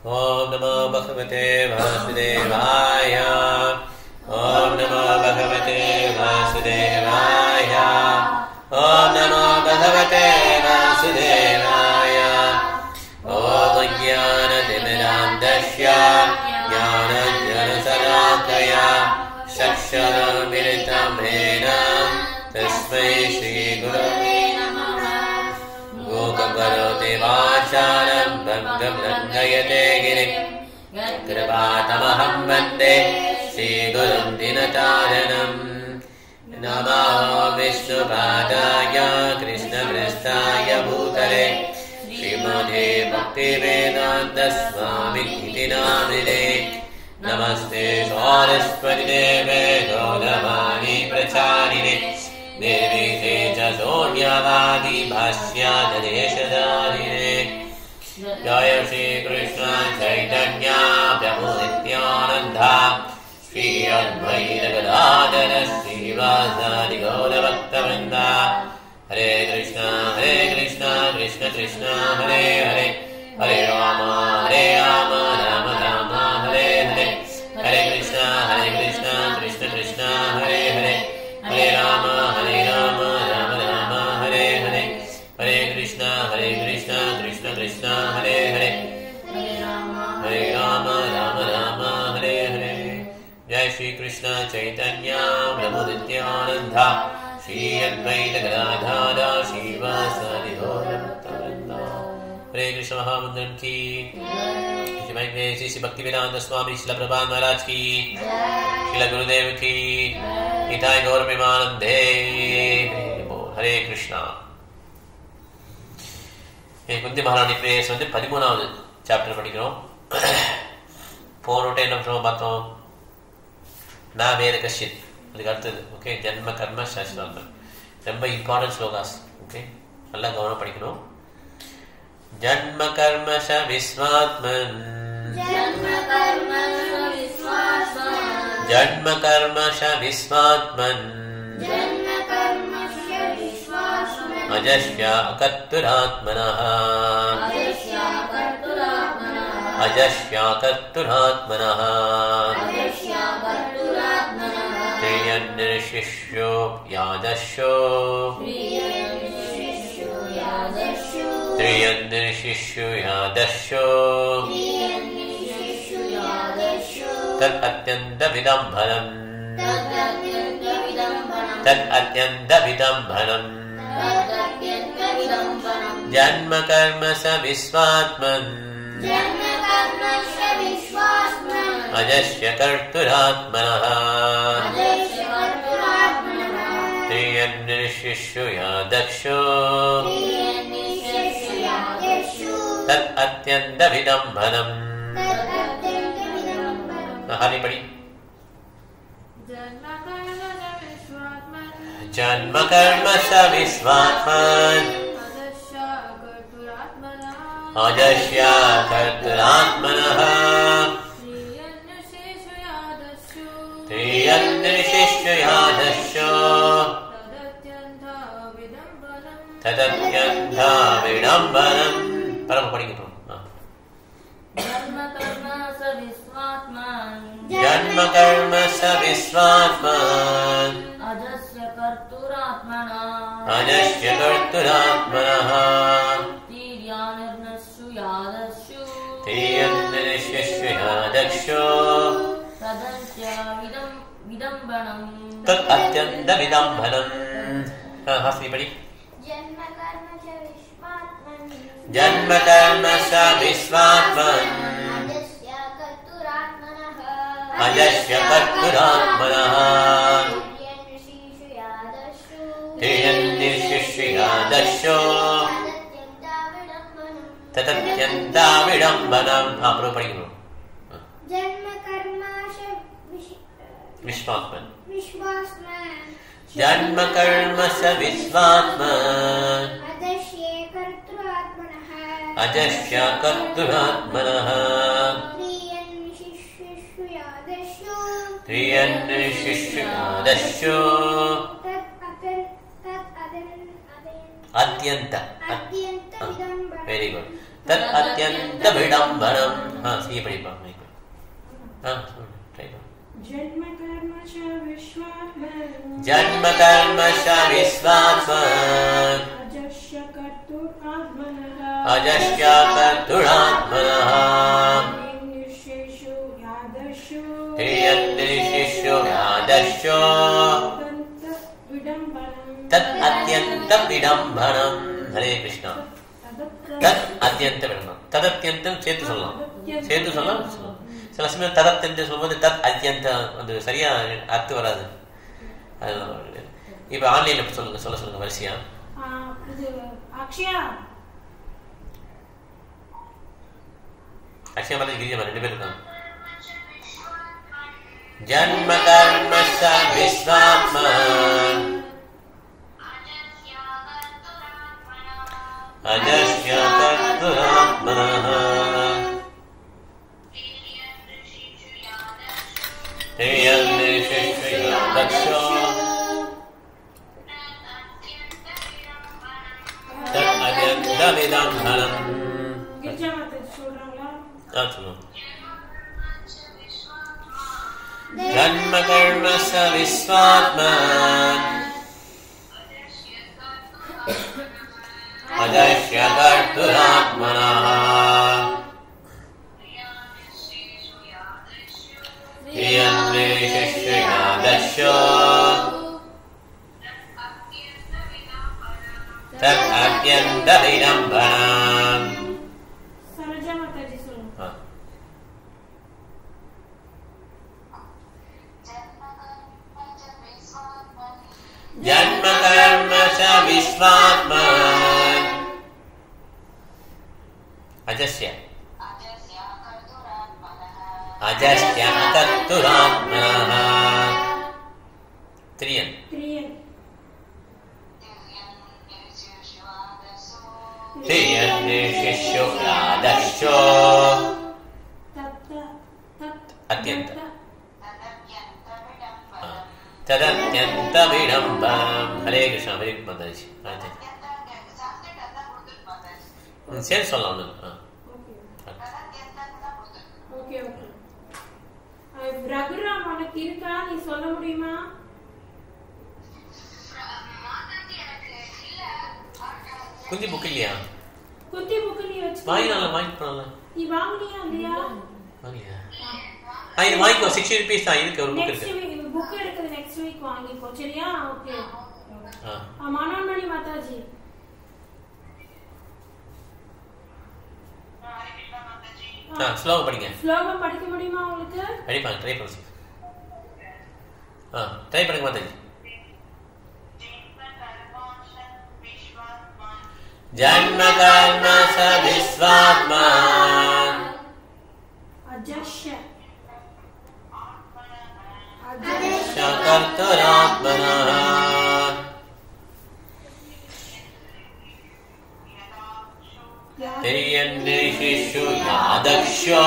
ॐ नमो भगवते वासुदेवाय ॐ नमो भगवते वासुदेवाय ॐ नमो भगवते वासुदेवाय ॐ ज्ञानतिमिरान्दस्य ज्ञानज्ञानशलाकया चक्षुरुमिलितमेन तस्मै श्रीगुरवे गोकरोति वाचालं भङ्गभङ्गयते गिरिं कृपातमहं वन्दे श्रीगुरुं दिनतारणम् नमो विष्णुपादाय कृष्णप्रस्थाय भूतले श्रीमते भक्तिवेदान्तस्वामि इति नामिने नमस्ते स्वारस्वतिदेवे गौरवाणी प्रचारिणे निर्विशे च शून्यवादी भाष्यादेशदारिणे जय श्रीकृष्ण चैतन्या प्रभु नित्यानन्दा श्री अद्वैतगदाधर श्रीवासादि गौरभक्तवृन्दा हरे कृष्ण हरे कृष्ण कृष्ण कृष्ण हरे हरे हरे राम हरे राम राम राम हरे हरे हरे कृष्ण हरे कृष्ण कृष्ण कृष्ण हरे हरे हरे राम हरे राम राम राम हरे हरे हरे कृष्ण हरे कृष्ण कृष्ण कृष्ण हरे हरे हरे राम राम राम हरे हरे जय श्री कृष्ण चैतन्य प्रभु नित्यानंदा श्री अद्वैत गदाधारा श्रीवासादि गौरभक्तवृंदा हरे कृष्ण महामंडल की श्री महेश श्री श्री भक्तिवेदांत स्वामी शिला प्रभा महाराज की शिला गुरुदेव की निताय गौर प्रेमानंदे हरे कृष्णा குந்தி மகாராணி பிரேயர்ஸ் வந்து பதிமூணாவது சாப்டர் படிக்கிறோம் போன விட்டு என்ன விஷயமா பார்த்தோம் நான் வேறு கஷ்யத் அதுக்கு அடுத்தது ஓகே ஜென்ம கர்ம சாஸ்திரம் ரொம்ப இம்பார்ட்டன்ட் ஸ்லோகாஸ் ஓகே நல்லா கவனம் படிக்கணும் ஜன்ம கர்ம ச விஸ்வாத்மன் ஜன்ம கர்ம ச விஸ்வாத்மன் अजस्या कर्तुरात्मनः अजस्या कर्तुरात्मनः प्रियन्निर्शिष्यो यादस्यो प्रियन्निर्शिष्यो यादस्यो तत् अत्यन्तविदम्भनम् तत् अत्यन्तविदम्भनम् जन्म कर्म स विश्वात्मन् अजस्य कर्तुरात्मनः प्रियन्निर्शिष्यो यादक्षो तत् अत्यन्तविदम्भनम् हरिपणि जन्म कर्म स विश्वात्मन् अजस्य कर्तुरात्मनः प्रियन्निर्शिष्य यादस्यो तदत्यन्ता विडम्बनम् परम படிக்கணும் जन्म कर्म स विश्वात्मन् अजस्य कर्तुरात्मना अजस्य कर्तुरात्मनः तीर्यानिर्नश्यु यादस्यु प्रियन्निर्शिष्य यादक्षो तदन्त्यविदं विडम्बनम् तत् अत्यन्तविदम्भनम् हास्मि पडि जन्म कर्म च विश्वात्मन् जन्म कर्म स विश्वात्मन् अजस्य कर्तुरात्मनः अजस्य कर्तुरात्मनः ऋषिषु यादस्यु प्रियन्निर्शिष्य यादस्यो तदत्यन्ताविडम्बनम् तदत्यन्ताविडम्बनम् हा प्रभु படிக்கணும் जन्म कर्म च विश्वात्मन् विश्वास्मन् जन्म कर्म स विश्वात्मन् अदस्ये कर्तृआत्मनः अजस्य कर्तुरात्मनः प्रियन्शिष्यु यादस्यु प्रियन्निर्शिष्य यादस्यो तत् अतन् तत् अदन् अदन् अत्यन्त अत्यन्तविदम्बनम् वेरि गुड् தத் அத்தியந்த விடம்பரம் ஆ சீ படிப்பா மைக் ஆ சொல்லு ட்ரை பண்ணு जन्म कर्म च विश्वात्मन् ஜன்ம கர்ம ச விஸ்வாத்மன் अजस्य कर्तुरात्मनः அஜஸ்ய கர்த்துராத்மனः निःशेषो यादशो திரியந்திரிஷிஷு யாதஷோ विडम्बनम् தத் அத்தியந்த விடம்பரம் ஹரே கிருஷ்ணா தத் அத்தியந்த விடம்பரம் தத் அத்தியந்தம் சேர்த்து சொல்லலாம் சேர்த்து சொல்லலாம் சொல்லலாம் சில சமயம் ததத்தியந்த சொல்லும்போது தத் அத்தியந்த வந்து சரியா அர்த்தம் வராது அதெல்லாம் வருது. இப்ப ஆன்லைன்ல சொல்லுங்க சொல்ல சொல்லுங்க வரிசையா ஆ, இது அக்ஷயா அக்ஷயா மாதிரி கிரிஜா ரெண்டு பேரும் இருக்காங்க ஜன்ம கர்ம ச விஸ்வாத்மன் அஜஸ்ய கர்த்துராத்மனः திரியந்திரிஷிஷு யாதஷோ தத் அத்தியந்த விடம்பரம் கிரிஜா மாதா சொல்றாங்களா ஆ சொல்லுங்க जन्म कर्म स विश्वात्मन् अजस्य कर्तुरात्मनः प्रियन्वेशिष्ययादश्य तत् अत्यन्तविडम्बनम् சரோஜா மாதாஜி சொல்லுங்க हा। जन्म कर्म च विश्वात्मन् अजस्य अजस्य कर्तुरात्मनः त्रियन् திரியன் त्रियन्निशिष्यो रादश्चो தத்த தத் அத்யந்த. தத்த तदत्यन्तविडम्बरम् हरे कृष्ण हरे माताजी சரி சொல்லலாம் ஒண்ணு இல்ல. ஆ. ஓகே ஓகே ஓகே ரகுராம் உனக்கு இருக்கா நீ சொல்ல முடியுமா குந்தி புக் இல்லையா குத்தி புக்கு நீ வச்சு வாங்கினால வாங்கிட்டு போனால நீ வாங்குனியா இல்லையா வாங்கியா ஆ இது வாங்கிக்கோ சிக்ஸ்டி ருபீஸ் தான் இருக்கு ஒரு புக் நெக்ஸ்ட் இருக்கு வீக் புக் எடுக்குது நெக்ஸ்ட் வீக் வாங்கிக்கோ சரியா ஓகே ஆ மனோன்மணி மாதாஜி ஆ ஸ்லோகம் படிங்க ஸ்லோகம் படிக்க முடியுமா உங்களுக்கு படிப்பாங்க ட்ரை பண்ண சொல்லு. ஆ ட்ரை பண்ணுங்க மாதாஜி ஜன்ம கர்ம ச விஸ்வாத்மா அஜஷ்ய कर्तुरात्मनः तिर्यन्निशिषु यादक्ष्यो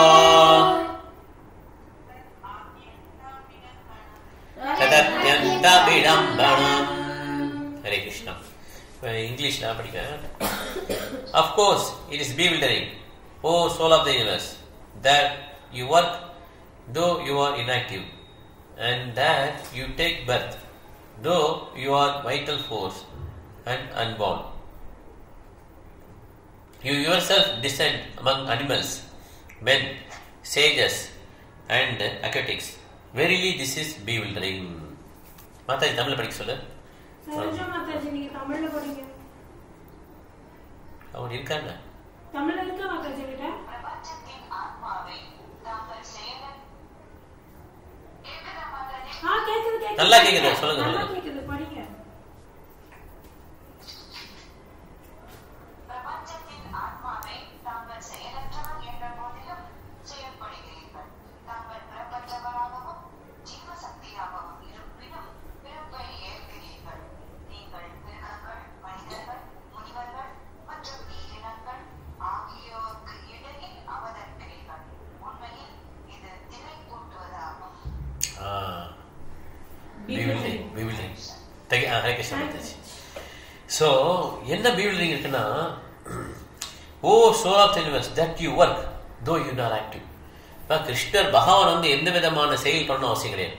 तदत्यन्तविडम्बनम् हरे कृष्ण English now படிக்கிறேன் Of course, it is bewildering, O soul of the universe, that you work though you are inactive, and that you take birth though you are vital force and unborn. You yourself descend among animals, men, sages, and aquatics. Verily, this is bewildering. Mataji தமிழ்ல படிக்க சொல்லு சரோஜா மாதாஜி நீங்க தமிழ்ல படிங்க அவன் இருக்காங்க தமிழ்ல இருக்கா மாதாஜி கிட்ட ஆ கேக்குது கேக்குது நல்லா கேக்குது, சொல்லுங்க, நல்லா சொல்லுங்க. கேக்குது படிங்க பிரபஞ்சத்தின் ஆத்மாவை தாங்கள் செயலற்றவர் என்ற போதிலும் செயல்படுகிறீர்கள் தாங்கள் பிறப்பற்றவராகவும் ஜீவசக்தியாகவும் இருப்பினும் பிறப்பை ஏற்கிறீர்கள் நீங்கள் மிருகங்கள் மனிதர்கள் முனிவர்கள் மற்றும் உயிரினங்கள் ஆகியோருக்கு இடையில் அவதரிக்கிறீர்கள் உண்மையில் இது திரை கூட்டுவதாகும் bewildering bewildering Hare Krishna Mataji so என்ன பிவில்டிங் இருக்குன்னா oh soul of universe that you work though you nor active இப்போ கிருஷ்ணர் பகவான் வந்து எந்த விதமான செயல் பண்ணணும் அவசியம் கிடையாது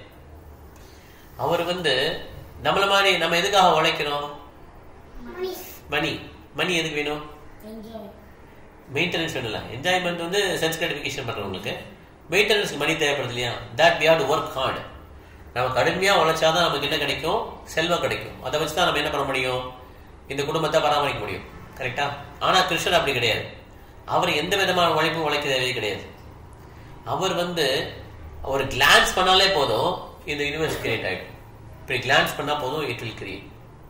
அவர் வந்து நம்மள மாதிரி நம்ம எதுக்காக உழைக்கிறோம் மணி மணி மணி எதுக்கு வேணும் என்ஜாய் மெயின்டெனன்ஸ் வேணும்ல என்ஜாய்மெண்ட் வந்து சென்ஸ் கிராட்டிஃபிகேஷன் பண்ணுறவங்களுக்கு மெயின்டெனன்ஸ்க்கு மணி தேவைப்படுது இல்லையா that we have to work hard நம்ம கடுமையாக உழைச்சாதான் நமக்கு என்ன கிடைக்கும் செல்வம் கிடைக்கும் அதை வச்சு தான் நம்ம என்ன பண்ண முடியும் இந்த குடும்பத்தை பராமரிக்க முடியும் கரெக்டா ஆனால் கிருஷ்ணர் அப்படி கிடையாது அவர் எந்த விதமான உழைப்பும் உழைக்க தேவையே கிடையாது அவர் வந்து ஒரு கிளான்ஸ் பண்ணாலே போதும் இந்த யூனிவர்ஸ் கிரியேட் ஆகிடும் இப்படி கிளான்ஸ் பண்ணால் போதும் இட் வில் கிரியேட்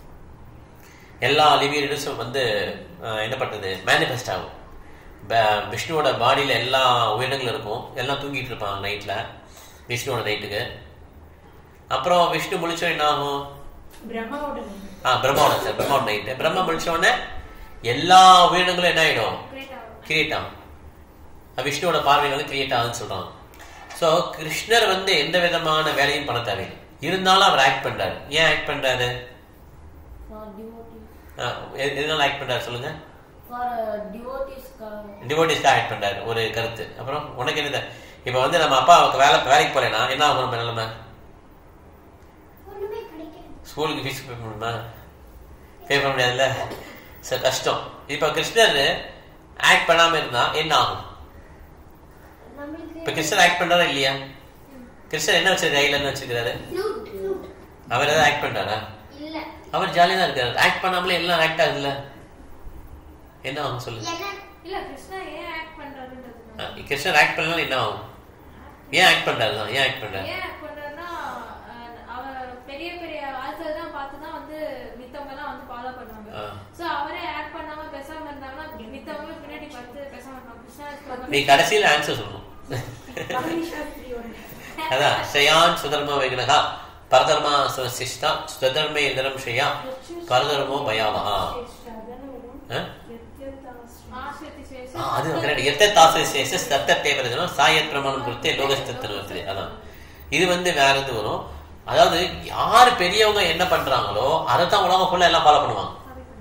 எல்லா லிவியர்ஸும் வந்து அஹ், என்ன பண்ணுறது மேனிஃபெஸ்ட் ஆகும் ப- விஷ்ணுவோட பாடியில் எல்லா உயிரினங்களும் இருக்கும் எல்லாம் தூங்கிட்டு இருப்பாங்க நைட்டில் விஷ்ணுவோட நைட்டுக்கு அப்புறம் விஷ்ணு முழிச்சோம் என்ன ஆகும் பிரம்மாவோட name. ஆ பிரம்மாவோட சார் பிரம்மாவோட நைட்டு பிரம்மா முழிச்ச உடனே எல்லா உயிரினங்களும் என்ன ஆகிடும் Great ஆகும். கிரியேட் ஆகும் அது விஷ்ணுவோட பார்வையில் வந்து கிரியேட் ஆகுதுன்னு சொல்றாங்க ஸோ கிருஷ்ணர் வந்து எந்த விதமான வேலையும் பண்ண தேவையில்லை இருந்தாலும் அவர் ஆக்ட் பண்றாரு ஏன் ஆக்ட் பண்றாரு ஃபார் டிவோட்டிஸ் ஆ, எது- எதனால ஆக்ட் பண்றாரு சொல்லுங்க ஃபார் டிவோட்டிஸ் டிவோட்டிஸ்டாக ஆக்ட் பண்றாரு ஒரு கருத்து அப்புறம் உனக்கு என்ன இப்போ வந்து நம்ம அப்பா வேலை வேலைக்கு போறேன்னா என்ன ஆகும் நம்ம நிலைமை ஒண்ணுமே கிடைக்காது ஸ்கூலுக்கு ஃபீஸ் பே பண்ணணுமா பே பண்ண முடியாதுல்ல சார் கஷ்டம் இப்போ கிருஷ்ணர் ஆக்ட் பண்ணாம இருந்தா என்ன ஆகும் நம்மளுக்கு இப்போ கிருஷ்ணர் ஆக்ட் பண்றாரா இல்லையா கிருஷ்ணர் என்ன வச்சிருக்காரு கையில் என்ன வச்சிருக்காரு flute, flute. அவர் ஏதாவது ஆக்ட் பண்றாரா இல்ல அவர் ஜாலியா தான் இருக்காரு ஆக்ட் பண்ணாமலே எல்லாம் ஆக்ட் ஆகுதுல்ல என்ன ஆகும் சொல்லு என்ன இல்ல கிருஷ்ணா ஏன் ஆக்ட் பண்றாருன்றது ஆ, கிருஷ்ணர் ஆக்ட் பண்ணலாம் என்ன ஆகும் ஏன் ஆக்ட் பண்றாரு தான் ஏன் ஆக்ட் பண்றாரு ஏன் ஆக்ட் பண்றாருன்னா அஹ், அவர் பெரிய பெரிய ஆட்கள் தான் பார்த்து தான் வந்து மித்தவங்க எல்லாம் வந்து ஃபாலோ பண்ணுவாங்க ஆ. சோ அவரே ஆக்ட் பண்ணாம பேசாம இருந்தாங்கன்னா மித்தவங்க பின்னாடி பார்த்து பேசாம இருப்பாங்க கிருஷ்ணா நீ கடைசியில் ஆன்சர் சொல்லணும் பழனி சாஸ்திரியோட அதான் ஸ்ரேயான் சுதர்ம விக்னகா பரதர்மா சிஷ்டா சுதர்மே இதரம் ஸ்ரேயா பரதர்மோ பயாவஹா ஆ? ஆசிரியத்தி சேஷ ஆ, அது கரெக்ட் எத்த தாச சேஷ தத்த தேவரதுனா சாயத் பிரமாணம் கொடுத்து லோகஸ்தத்தன் வருது அதான் இது வந்து வேற இது வரும் அதாவது யார் பெரியவங்க என்ன பண்றாங்களோ அதை தான் உலகம் ஃபுல்லா எல்லாம் ஃபாலோ பண்ணுவாங்க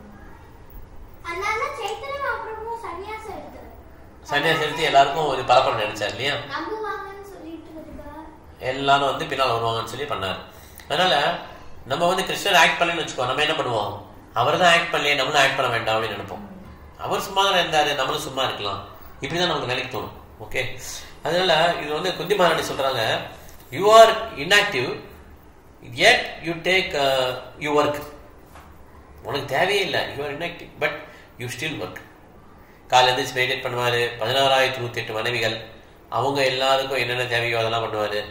அதனால சைத்தன்ய மகாபிரபு சன்னியாசம் எடுத்தாரு சன்னியாசி எடுத்து எல்லாருக்கும் இது பரப்பணும் நினைச்சார் இல்லையா நம்புவாங்கன்னு சொல்லிட்டு இருக்கா எல்லாரும் வந்து பின்னால் வருவாங்கன்னு சொல்லி பண்ணார் அதனால நம்ம வந்து கிருஷ்ணர் ஆக்ட் பண்ணலன்னு வச்சுக்கோ நம்ம என்ன பண்ணுவோம் அவர் தான் ஆக்ட் பண்ணலையே நம்மளும் ஆக்ட் பண்ண வேண்டாம் அப்படின்னு நினைப்போம் அவர் சும்மா தானே இருந்தாரு நம்மளும் சும்மா இருக்கலாம் இப்படிதான் நமக்கு நினைக்க தோணும் ஓகே அதனால இது வந்து குந்தி மகாராணி சொல்றாங்க you are inactive yet you take you work உனக்கு தேவையே இல்லை you are inactive but you still work காலையில் எழுந்திரிச்சு மெடிடேட் பண்ணுவார் பதினாறாயிரத்தி நூற்றி எட்டு மனைவிகள் அவங்க எல்லாருக்கும் என்னென்ன தேவையோ அதெல்லாம் பண்ணுவார்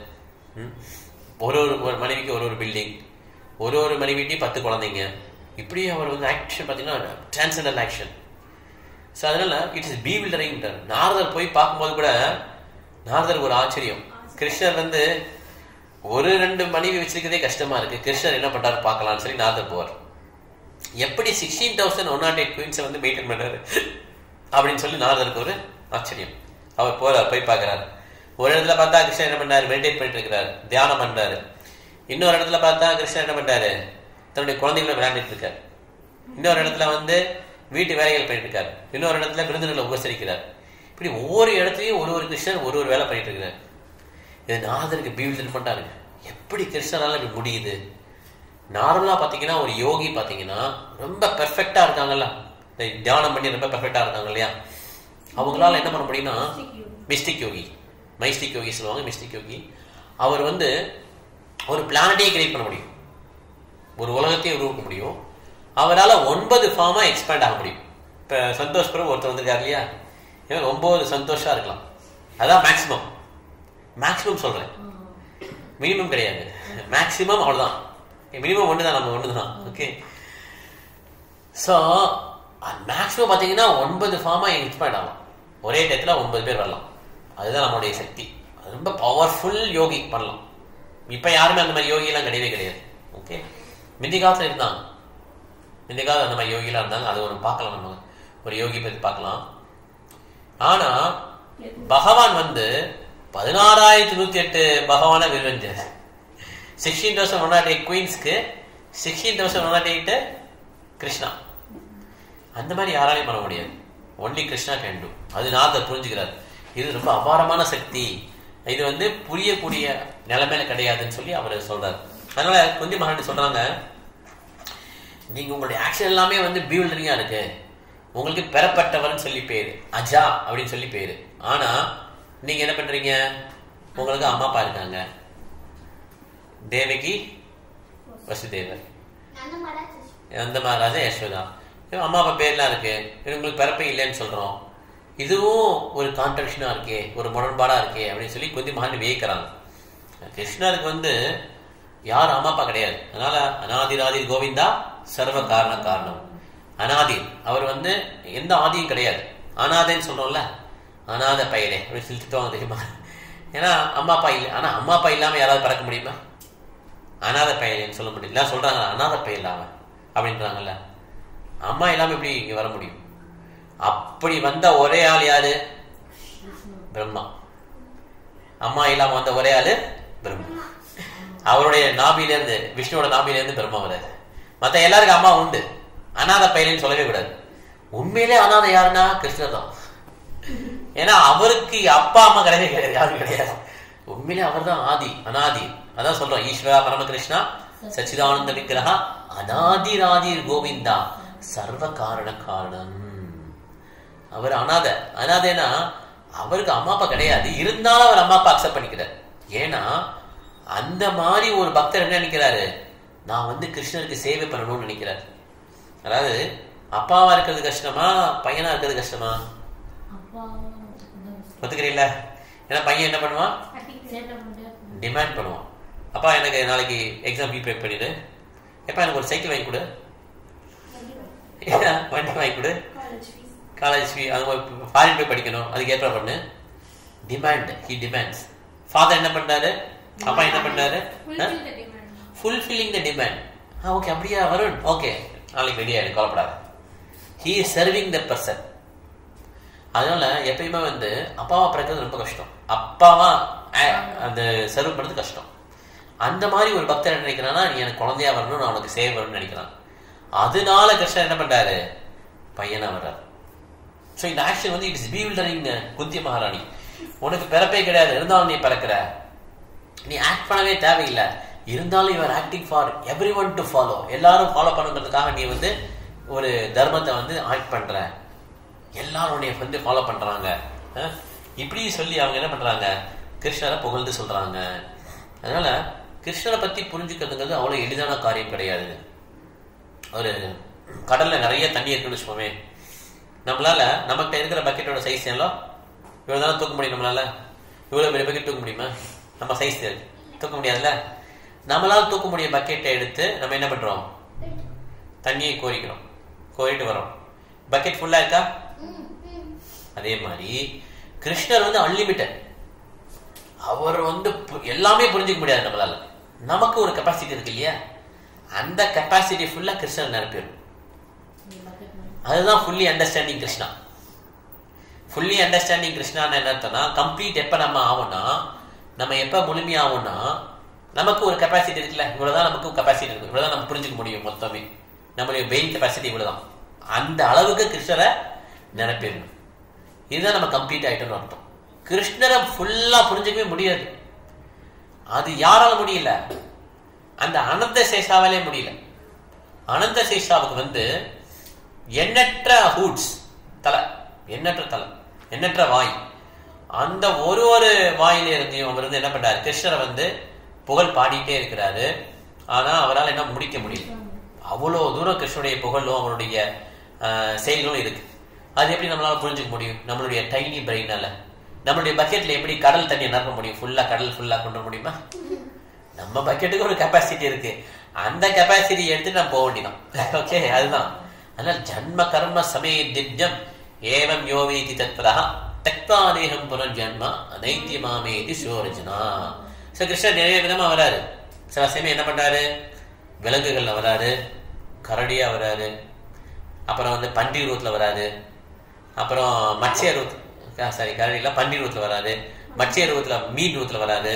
ஒரு ஒரு ஒரு மனைவிக்கு ஒரு ஒரு பில்டிங் ஒரு ஒரு மனைவிட்டையும் பத்து குழந்தைங்க இப்படி அவர் வந்து ஆக்ஷன் பார்த்தீங்கன்னா டிரான்சண்டல் ஆக்ஷன் ஸோ அதனால இட் இஸ் பி பில்டரிங் நாரதர் போய் பார்க்கும்போது கூட நாரதர் ஒரு ஆச்சரியம் கிருஷ்ணர் வந்து ஒரு ரெண்டு மனைவி வச்சிருக்கிறதே கஷ்டமா இருக்கு கிருஷ்ணர் என்ன பண்றாரு பார்க்கலாம்னு சொல்லி நாரதர் போவார் எப்படி sixteen thousand one nought eight குயின்ஸை வந்து மெயின்டைன் பண்றாரு அப்படின்னு சொல்லி நாரதருக்கு ஒரு ஆச்சரியம் அவர் போறார் போய் பார்க்கறாரு ஒரு இடத்துல பார்த்தா கிருஷ்ணன் என்ன பண்ணாரு மெடிடேட் பண்ணிட்டு இருக்கிறாரு தியானம் பண்றாரு இன்னொரு இடத்துல பார்த்தா கிருஷ்ணன் என்ன பண்றாரு தன்னுடைய குழந்தைகளை விளையாண்டுட்டு இருக்காரு இன்னொரு இடத்துல வந்து வீட்டு வேலைகள் பண்ணிட்டு இருக்காரு இன்னொரு இடத்துல விருந்தினர்களை உபசரிக்கிறார் இப்படி ஒவ்வொரு இடத்துலயும் ஒரு ஒரு கிருஷ்ணன் ஒரு ஒரு வேலை பண்ணிட்டு இருக்கிறார் இது நாரதருக்கு பீவிசன் பண்ணிட்டாரு எப்படி கிருஷ்ணனால இப்படி முடியுது நார்மலா பாத்தீங்கன்னா ஒரு யோகி பாத்தீங்கன்னா ரொம்ப பெர்ஃபெக்டா இருக்காங்கல்ல இந்த தியானம் பண்ணி ரொம்ப பெர்ஃபெக்டா இருக்காங்க இல்லையா அவங்களால என்ன பண்ண முடியும்னா மிஸ்டிக் யோகி மைஸ்டிக் யோகி சொல்லுவாங்க மிஸ்டிக் யோகி அவர் வந்து ஒரு பிளானட்டையே கிரியேட் பண்ண முடியும் ஒரு உலகத்தையே உருவாக்க முடியும் அவரால் ஒன்பது ஃபார்மா எக்ஸ்பேண்ட் ஆக முடியும் இப்போ சந்தோஷ் பிரபு ஒருத்தர் வந்திருக்காரு இல்லையா இவன் ஒன்பது சந்தோஷா இருக்கலாம் அதான் மேக்ஸிமம் மேக்ஸிமம் சொல்றேன் மினிமம் கிடையாது மேக்ஸிமம் அவ்வளவுதான் மினிமம் ஒன்று தான் நம்ம ஒன்று தான் ஓகே ஸோ மேக்ஸிமம் பார்த்தீங்கன்னா ஒன்பது ஃபார்மாக எக்ஸ்பேண்ட் ஆகும் ஒரே டயத்தில் ஒன்பது பேர் வரலாம் அதுதான் நம்மளுடைய சக்தி அது ரொம்ப பவர்ஃபுல் யோகி பண்ணலாம் இப்போ யாருமே அந்த மாதிரி யோகிலாம் கிடையவே கிடையாது ஓகே முந்தி காலத்தில் இருந்தாங்க முந்தி காலத்தில் அந்த மாதிரி யோகிலாம் இருந்தாங்க அது ஒன்று பார்க்கலாம் நம்ம ஒரு யோகி பற்றி பார்க்கலாம் ஆனா பகவான் வந்து பதினாறாயிரத்தி நூத்தி எட்டு பகவான விருந்தர் sixteen thousand one nought eight குயின்ஸ்க்கு sixteen thousand one nought eight Krishna அந்த மாதிரி யாராலையும் பண்ண முடியாது ஒன்லி கிருஷ்ணா கேன் டூ அது நாரதர் புரிஞ்சுக்கிறார் இது ரொம்ப அபாரமான சக்தி இது வந்து புரியக்கூடிய நிலைமையில கிடையாதுன்னு சொல்லி அவர் சொல்றாரு அதனால குந்தி மகாராணி சொல்றாங்க நீங்க உங்களுடைய ஆக்ஷன் எல்லாமே வந்து பியூல்டரிங்கா இருக்கு உங்களுக்கு பெறப்பட்டவர்னு சொல்லி பேரு அஜா அப்படின்னு சொல்லி பேரு ஆனா நீங்க என்ன பண்றீங்க உங்களுக்கு அம்மா அப்பா இருக்காங்க தேவகி வசுதேவர் அந்த மாதிரி தான் சிஸ்டர். அந்த மகாராஜா யசோதா இவன் அம்மா அப்பா பேர்லாம் இருக்கு இவங்களுக்கு பிறப்பே இல்லைன்னு சொல்றோம் இதுவும் ஒரு கான்ட்ரடிக்ஷனா இருக்கே ஒரு முரண்பாடா இருக்கே அப்படின்னு சொல்லி குந்தி மகான் வியக்கிறாங்க கிருஷ்ணருக்கு வந்து யார் அம்மா அப்பா கிடையாது அதனால அனாதிராதி கோவிந்தா சர்வ காரண காரணம் அனாதி அவர் வந்து எந்த ஆதியும் கிடையாது அனாதைன்னு சொல்றோம்ல அனாதை பையனே அப்படின்னு சொல்லி திட்டுவாங்க தெரியுமா ஏன்னா அம்மா அப்பா இல்லை ஆனா அம்மா அப்பா இல்லாம யாராவது பறக்க முடியுமா அனாதை பையன் சொல்ல முடியும் எல்லாம் சொல்றாங்க அனாதை பையன் இல்லாம அப்படின்றாங்கல்ல அம்மா இல்லாம எப்படி இங்க வர முடியும் அப்படி வந்த ஒரே ஆள் யாரு பிரம்மா அம்மா இல்லாம வந்த ஒரே ஆளு பிரம்மா அவருடைய நாபில இருந்து விஷ்ணுவோட நாபில இருந்து பிரம்மா வராது மத்த எல்லாருக்கும் அம்மா உண்டு அனாதை பையன்னு சொல்லவே கூடாது உண்மையிலே அனாதை யாருன்னா கிருஷ்ணர் தான் ஏன்னா அவருக்கு அப்பா அம்மா கிடையவே கிடையாது யாரும் கிடையாது உண்மையிலே அவர்தான் ஆதி அனாதி அதான் சொல்றோம் ஈஸ்வரா பரமகிருஷ்ணா சச்சிதானந்த விக்கிரகா அனாதிராதி கோவிந்தா சர்வ காரண காரணம் அவர் அனாத அனாதைனா அவருக்கு அம்மா அப்பா கிடையாது இருந்தாலும் அவர் அம்மா அப்பா அக்செப்ட் பண்ணிக்கிறார் ஏன்னா அந்த மாதிரி ஒரு பக்தர் என்ன நினைக்கிறாரு நான் வந்து கிருஷ்ணருக்கு சேவை பண்ணணும்னு நினைக்கிறார் அதாவது அப்பாவா இருக்கிறது கஷ்டமா பையனா இருக்கிறது கஷ்டமா அப்பா ஒத்துக்கிறீங்களா ஏன்னா பையன் என்ன பண்ணுவான் சேட்டை பண்ணிட்டே இருப்பான். டிமாண்ட் பண்ணுவான் அப்பா எனக்கு நாளைக்கு எக்ஸாம் ப்ரிப்பேர் பண்ணிடு எப்பா எனக்கு ஒரு சைக்கிள் வாங்கி கொடு ஏன், வண்டி வாங்கி கொடு காலேஜ் ஃபீ அது ஃபாரின் போய் படிக்கணும் அதுக்கு ஏற்பாடு பண்ணு டிமாண்ட் ஹி டிமாண்ட்ஸ் ஃபாதர் என்ன பண்றாரு அப்பா என்ன பண்றாரு Fulfill the demand. Fulfilling the demand ஆ ஓகே அப்படியா வருண் ஓகே நாளைக்கு ரெடி ஆயிடு கவலைப்படாத he is serving the person அதனால எப்பயுமே வந்து அப்பாவா பிறக்கிறது ரொம்ப கஷ்டம் அப்பாவா அஹ், அந்த சர்வ் பண்றது கஷ்டம் அந்த மாதிரி ஒரு பக்தர் என்ன நினைக்கிறான்னா நீ எனக்கு குழந்தையா வரணும் நான் உனக்கு சேவை வரணும்னு நினைக்கிறான் அதனால கிருஷ்ணன் என்ன பண்றாரு பையனா வர்றாரு ஸோ இந்த ஆக்ஷன் வந்து இட்ஸ் பீல்டரிங் குந்தி மகாராணி உனக்கு பிறப்பே கிடையாது இருந்தாலும் நீ பிறக்கிற நீ ஆக்ட் பண்ணவே தேவையில்லை இருந்தாலும் your acting for every one to follow எல்லாரும் ஃபாலோ பண்ணுறதுக்காக நீ வந்து ஒரு தர்மத்தை வந்து ஆக்ட் பண்ற எல்லாரும் உன்னைய வந்து ஃபாலோ பண்றாங்க அஹ்? இப்படி சொல்லி அவங்க என்ன பண்றாங்க கிருஷ்ணரை புகழ்ந்து சொல்றாங்க அதனால கிருஷ்ணரை பத்தி புரிஞ்சுக்கிறதுங்கிறது அவ்வளவு எளிதான காரியம் கிடையாது ஒரு கடல்ல நிறைய தண்ணி இருக்குன்னு வச்சுக்கோமே நம்மளால நமக்கிட்ட இருக்கிற பக்கெட்டோட சைஸ் எல்லாம் இவ்வளவு தானே தூக்க முடியும் நம்மளால இவ்வளவு பெரிய பக்கெட் தூக்க முடியுமா நம்ம சைஸ் தூக்க முடியாதுல்ல நம்மளால தூக்க முடிய பக்கெட்டை எடுத்து நம்ம என்ன பண்றோம் தண்ணியை கோரிக்கிறோம் கோரிட்டு வரோம் பக்கெட் ஃபுல்லா இருக்கா ம், ம். அதே மாதிரி கிருஷ்ணர் வந்து அன்லிமிட்டட் அவர் வந்து பு- எல்லாமே புரிஞ்சுக்க முடியாது நம்மளால நமக்கு ஒரு கெப்பாசிட்டி இருக்கு இல்லையா அந்த கெப்பாசிட்டி ஃபுல்லா கிருஷ்ணர் நிரப்பிடும் இந்த bucket மாதிரி. அதுதான் fully understanding Krishna fully understanding கிருஷ்ணான்னு என்ன அர்த்தம்னா கம்ப்ளீட் எப்ப நம்ம ஆகும்னா நம்ம எப்ப முழுமையாகும்னா நமக்கு ஒரு கெப்பாசிட்டி இருக்குல்ல இவ்வளவுதான் நமக்கு கெப்பாசிட்டி இருக்கு இவ்வளவுதான் நம்ம புரிஞ்சுக்க முடியும் மொத்தமே நம்மளுடைய பெயின் கெப்பாசிட்டி இவ்வளவுதான் அந்த அளவுக்கு கிருஷ்ணரை நிரப்பிடணும் இதுதான் நம்ம கம்ப்ளீட் ஆயிட்டோம்னு அர்த்தம் கிருஷ்ணரை ஃபுல்லா புரிஞ்சுக்கவே முடியாது அது யாரால முடியல அந்த அனந்த சேஷாவாலே முடியல அனந்த சேஷாவுக்கு வந்து எண்ணற்ற ஹூட்ஸ் தலை எண்ணற்ற தலை எண்ணற்ற வாய் அந்த ஒரு ஒரு வாயில இருந்தையும் அவர் வந்து என்ன பண்றாரு கிருஷ்ணரை வந்து புகழ் பாடிட்டே இருக்கிறாரு ஆனா அவரால் என்ன முடிக்க முடியல அவ்வளவு தூரம் கிருஷ்ணனுடைய புகழும் அவருடைய ஆஹ், செயல்களும் இருக்கு அது எப்படி நம்மளால புரிஞ்சுக்க முடியும் நம்மளுடைய டைனி பிரெயினால நம்மளுடைய பக்கெட்ல எப்படி கடல் தண்ணியை நிரப்ப முடியும் ஃபுல்லா கடல் ஃபுல்லா கொண்டு வர முடியுமா நம்ம பக்கெட்டுக்கு ஒரு கெப்பாசிட்டி இருக்கு அந்த கெப்பாசிட்டி எடுத்து நம்ம போக வேண்டியதான் ஓகே அதுதான் அதனால ஜன்ம கர்ம சமய திவ்யம் ஏவம் யோவேதி தத்வதா தக்தாதேகம் புனர்ஜன்ம நைத்தியமாமேதி சோரஜனா ஸோ கிருஷ்ணர் நிறைய விதமா வராரு சில சமயம் என்ன பண்றாரு விலங்குகள்ல வராரு கரடியா வராரு அப்புறம் வந்து பன்றி ரூத்துல வராது அப்புறம் மச்சைய ரூத் சாரி கரடியில் பன்றி ரூத்துல வராது மச்சைய ரூத்துல மீன் ரூத்துல வராது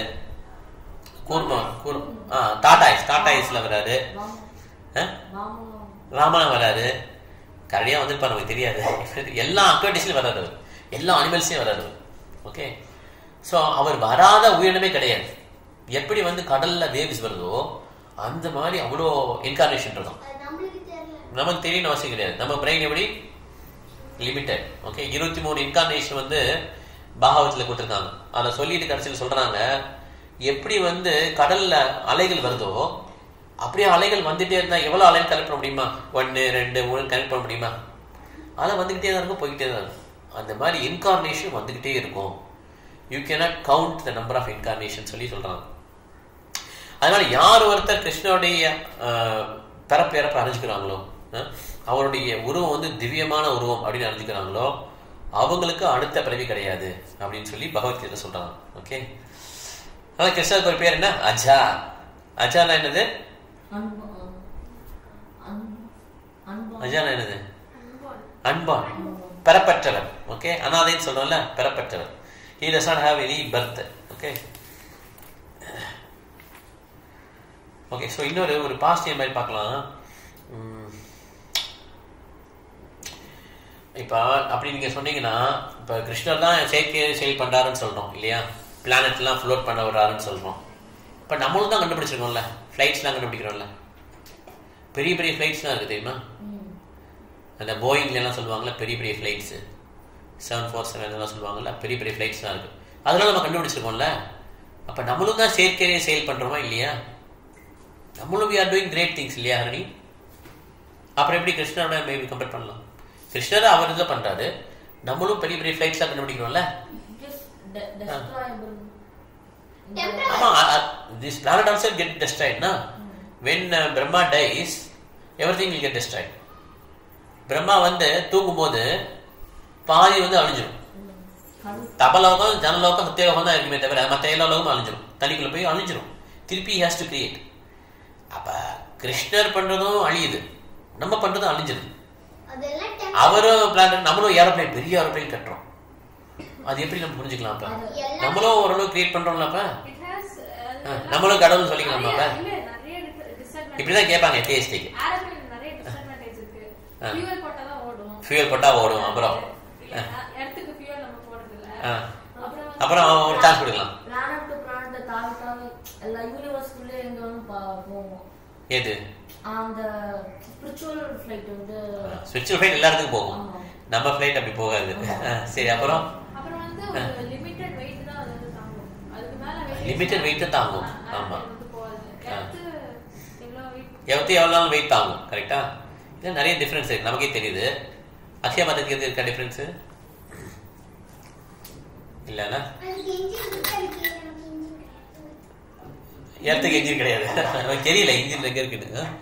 கூர்மா கூர் ஆ டாடா ஐஸ் டாடா ஐஸ்ல வராது வாம- ஆ? வாம- ராமனா வராது கரடியா வந்திருப்பா நமக்கு தெரியாது எல்லா அக்வாட்டிஸ்லயும் வராது அவர் எல்லா அனிமல்ஸ்லயும் வராது ஓகே ஸோ அவர் வராத உயிரினமே கிடையாது எப்படி வந்து கடல்ல வேவ்ஸ் வருதோ அந்த மாதிரி அவ்வளோ இன்கார்னேஷன் இருக்கும் அது நம்மளுக்கு தெரியல நமக்கு தெரியணும் அவசியம் கிடையாது நம்ம பிரெயின் எப்படி லிமிட்டட் ஓகே இருபத்தி மூணு இன்கார்னேஷன் வந்து பாகவத்தில் கொடுத்துருக்காங்க அதை சொல்லிட்டு கடைசியில் சொல்றாங்க எப்படி வந்து கடல்ல அலைகள் வருதோ அப்படியே அலைகள் வந்துட்டே இருந்தா எவ்வளவு அலைகள் கனெக்ட் பண்ண முடியுமா ஒன்னு ரெண்டு மூணு கனெக்ட் பண்ண முடியுமா அலை வந்துகிட்டே தான் இருக்கும் போய்கிட்டே தான் இருக்கும் அந்த மாதிரி இன்கார்னேஷன் வந்துகிட்டே இருக்கும் you cannot count the number of incarnation சொல்லி சொல்றாங்க அதனால யார் ஒருத்தர் கிருஷ்ணனுடைய ஆஹ், பிறப்பு இறப்பு அறிஞ்சுக்கிறாங்களோ ஆஹ், அவருடைய உருவம் வந்து திவ்யமான உருவம் அப்படின்னு அறிஞ்சுக்கிறாங்களோ அவங்களுக்கு அடுத்த பிறவி கிடையாது அப்படின்னு சொல்லி பகவத்கீதை சொல்றாங்க ஓகே அதான் கிருஷ்ணருக்கு ஒரு பேர் என்ன அஜா அஜானா என்னது அன்பு அன்பு அன்பு அஜானா என்னது அன்பான். அன்பான் பெறப்பட்டவர் ஓகே அனாதைன்னு சொல்றோம்ல பெறப்பட்டவர் he does not have any birth okay okay so இன்னொரு ஒரு பாசிட்டிவ் மாதிரி பார்க்கலாம் உம், இப்போ அப்படி நீங்க சொன்னீங்கன்னா இப்போ கிருஷ்ணர் தான் செயற்கை செயல் பண்றாருன்னு சொல்றோம் இல்லையா பிளானட்லாம் ஃப்ளோட் பண்ண வர்றாருன்னு சொல்றோம் இப்போ நம்மளும் தான் கண்டுபிடிச்சிருக்கோம்ல ஃப்ளைட்ஸ்லாம் கண்டுபிடிக்கிறோம்ல பெரிய பெரிய ஃப்ளைட்ஸ்லாம் இருக்கு தெரியுமா ம். அந்த போயிங்ல எல்லாம் சொல்லுவாங்கல்ல பெரிய பெரிய ஃப்ளைட்ஸு செவன் ஃபோர் செவன் எல்லாம் சொல்லுவாங்கல்ல பெரிய பெரிய ஃப்ளைட்ஸ்லாம் இருக்கு அதெல்லாம் நம்ம கண்டுபிடிச்சிருக்கோம்ல அப்போ நம்மளும் தான் செயற்கையே செயல் பண்றோமா இல்லையா நம்மளும் we are doing great things இல்லையா ஹரணி அப்புறம் எப்படி கிருஷ்ணரோட மேபி கம்பேர் பண்ணலாம் கிருஷ்ணர் அவர் இதை பண்றாரு நம்மளும் பெரிய பெரிய ஃப்ளைட்ஸ்லாம் கண்டுபிடிக்கிறோம்ல Just de- destroyable. Temporary. ஆமா திஸ் பிளானட் ஆல்சோ கெட் டெஸ்ட்ராய்ட்னா when Brahma dies everything will get destroyed Brahma வந்து தூங்கும்போது பாதி வந்து அழிஞ்சிடும் கடல் தபலோகம் ஜனலோகம் சத்தியலோகம் தான் இருக்குமே தவிர மற்ற எல்லா லோகமும் அழிஞ்சிடும் தண்ணிக்குள்ள போய் அழிஞ்சிடும் திருப்பி ஹேஸ் டு கிரியேட் அப்ப கிருஷ்ணர் பண்றதும் அழியுது நம்ம பண்றதும் அழிஞ்சிருது அதெல்லாம் temporary. அவரும் பிளான் நம்மளும் ஏரோப்ளைன் பெரிய ஏரோப்ளைன் கட்டுறோம் அது எப்படி நம்ம புரிஞ்சுக்கலாம் அப்ப எல்லாம் நம்மளும் ஓரளவு கிரியேட் பண்றோம்ல அப்ப It has, uh, ஆ, நம்மளும் கடவுள்னு சொல்லிக்கலாமா அப்ப நிறைய- இல்ல, நிறைய dis- disadvantage. இப்படிதான் கேட்பாங்க டேஸ்டிக்கு Aeroplane நிறைய disadvantage இருக்கு. ஆ. Fuel போட்டாதான் ஓடும். ஃபியூல் போட்டா ஓடும் அப்புறம் இல்ல, எர்த்துக்கு fuel நம்ம போடுறதில்ல. ஆ. அப்புறம் வந்து- அப்புறம் ஒரு சான்ஸ் கொடுக்கலாம் பிளானட் டு பிளானட் தாவி தாவி எல்லா யூனிவர்ஸ்குள்ளே எங்க வேணும் பா- போவோம் எது அந்த ஸ்பிரிச்சுவல் ஃபிளைட் வந்து ஸ்விட்ச் ஃபிளைட் எல்லாத்துக்கும் போகும் ஆமா. நம்ம ஃபிளைட் அப்படி போகாது சரி அப்புறம் அப்புறம் வந்து ஒரு limited weight தான் அது வந்து தாங்கும். அதுக்கு மேல weight Limited இருந்துச்சுன்னா, weight தாங்கும். ஆ, ஆமா. aeroplane வந்து போகாது. ஆ. எர்த்து எவ்வளவு weight எவ்வளோ எவ்வளோ நாள் வெயிட் தாங்கும் கரெக்டா இது நிறைய டிஃபரன்ஸ் இருக்கு நமக்கே தெரியுது அக்ஷய மதத்துக்கு எது இருக்கா டிஃபரன்ஸ் இல்லைன்னா அதுக்கு engine இருக்கு, அதுக்கு நமக்கு engine கிடையாது. இடத்துக்கு இன்ஜின் கிடையாது நமக்கு தெரியல இன்ஜின் எங்க இருக்குன்னு ஆ?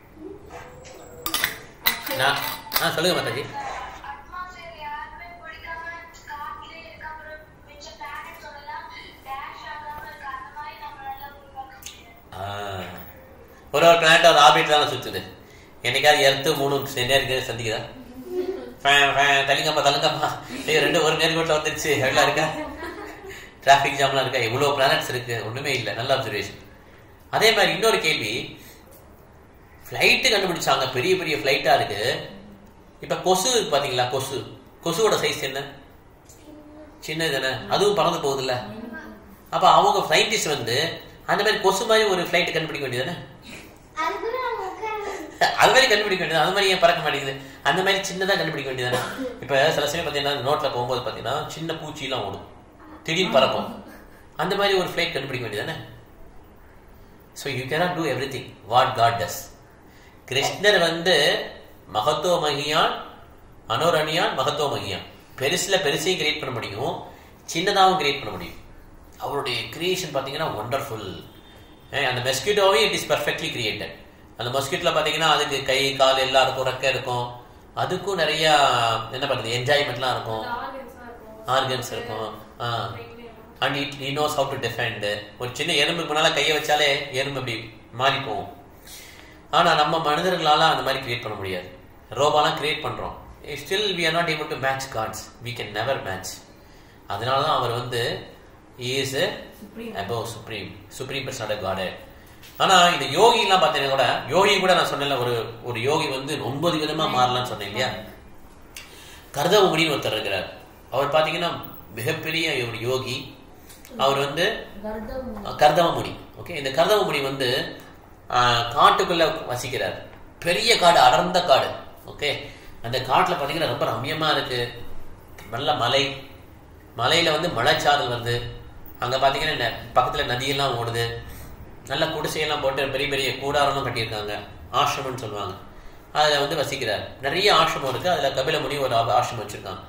நான் ஆ சொல்லுங்க மாதாஜி அட்மாஸ்பியர் யாருமே பிடிக்காம காத்துல இருக்க அப்புறம் மிச்ச பிளானட்ஸ் எல்லாம் டேஷ் ஆகாம இருக்க அந்த மாதிரி நம்மளால உருவாக்க முடியாது ஆ. ஒரு ஒரு பிளானட் ஒரு ஆர்பிட் தானே சுத்துது என்னைக்காவது எர்த்து மூணு நேருக்கு சந்திக்குதா ஃபே- ஃபே- தள்ளுங்கம்மா தள்ளுங்கம்மா ஏய் ரெண்டு ஒரு நேர்கோட்டில் வந்துருச்சு எல்லாம் இருக்கா டிராஃபிக் ஜாம்லாம் இருக்கா எவ்வளோ பிளானட்ஸ் இருக்கு ஒண்ணுமே இல்லை நல்ல அப்சர்வேஷன் அதே மாதிரி இன்னொரு கேள்வி ஃப்ளைட்டு கண்டுபிடிச்சாங்க பெரிய பெரிய ஃப்ளைட்டா இருக்கு இப்ப கொசு இருக்கு பாத்தீங்களா கொசு கொசுவோட சைஸ் என்ன சின்னது தானே அதுவும் பறந்து போகுதுல்ல அப்ப அவங்க சயின்டிஸ்ட் வந்து அந்த மாதிரி கொசு மாதிரி ஒரு ஃப்ளைட் கண்டுபிடிக்க வேண்டியதானே அதுக்குள்ள நம்ம உட்கார்ந்து அது மாதிரி கண்டுபிடிக்க வேண்டியது அது மாதிரி ஏன் பறக்க மாட்டேங்குது அந்த மாதிரி சின்னதா கண்டுபிடிக்க வேண்டியதானே இப்ப சில சமயம் பாத்தீங்கன்னா நோட்ல போகும்போது பாத்தீங்கன்னா சின்ன பூச்சி எல்லாம் ஓடும் திடீர்னு பறக்கும் அந்த மாதிரி ஒரு ஃபிளைட் கண்டுபிடிக்க வேண்டியதானே so you cannot do everything what God does கிருஷ்ணர் வந்து மகத்துவ மகியான் அனோரணியான் மகத்துவ மகியான் பெருசுல பெருசையும் கிரியேட் பண்ண முடியும் சின்னதாகவும் கிரியேட் பண்ண முடியும் அவருடைய கிரியேஷன் பார்த்தீங்கன்னா ஒண்டர்ஃபுல் அந்த மெஸ்கிட்டோவே இட் இஸ் பர்ஃபெக்ட்லி கிரியேட்டட் அந்த மஸ்கிட்டோல பார்த்தீங்கன்னா அதுக்கு கை கால் எல்லாம் இருக்கும் ரெக்கை இருக்கும் அதுக்கும் நிறைய என்ன பண்ணுறது என்ஜாய்மெண்ட்லாம் இருக்கும் organs எல்லாம் இருக்கும். ஆர்கன்ஸ் இருக்கும் ஆ brain இருக்கும். And it he knows how to defend ஒரு சின்ன எறும்பு முன்னால கையை வச்சாலே எறும்பு அப்படி மாறி போகும் ஆனா நம்ம மனிதர்களால அந்த மாதிரி கிரியேட் பண்ண முடியாது ரோபாலாம் கிரியேட் பண்றோம் still we are not able to match gods we can never match அதனால தான் அவர் வந்து he is a Supreme. above supreme supreme is not a godhead ஆனா இந்த யோகி எல்லாம் பாத்தீங்கன்னா கூட யோகி கூட நான் சொன்னேன்ல ஒரு ஒரு யோகி வந்து ஒன்பது விதமா மாறலாம்னு சொன்னேன் இல்லையா கர்தவமுடின்னு ஒருத்தர் இருக்கிறார் அவர் பாத்தீங்கன்னா மிகப்பெரிய ஒரு யோகி அவர் வந்து கர்தம் கர்தவமுடி ஓகே இந்த கர்தவமுடி வந்து ஆஹ், காட்டுக்குள்ள வசிக்கிறார் பெரிய காடு அடர்ந்த காடு ஓகே அந்த காட்டுல பாத்தீங்கன்னா ரொம்ப ரம்யமா இருக்கு நல்ல மலை மலையில வந்து மலைச்சாரல் வருது அங்க பாத்தீங்கன்னா ந- பக்கத்துல நதியெல்லாம் ஓடுது நல்ல குடிசையெல்லாம் போட்டு பெரிய பெரிய கூடாரமும் கட்டியிருக்காங்க ஆசிரமம்னு சொல்லுவாங்க அதுல வந்து வசிக்கிறார் நிறைய ஆசிரமம் இருக்கு அதுல கபிலமுனி ஒரு ஆ- ஆசிரமம் வச்சிருக்காங்க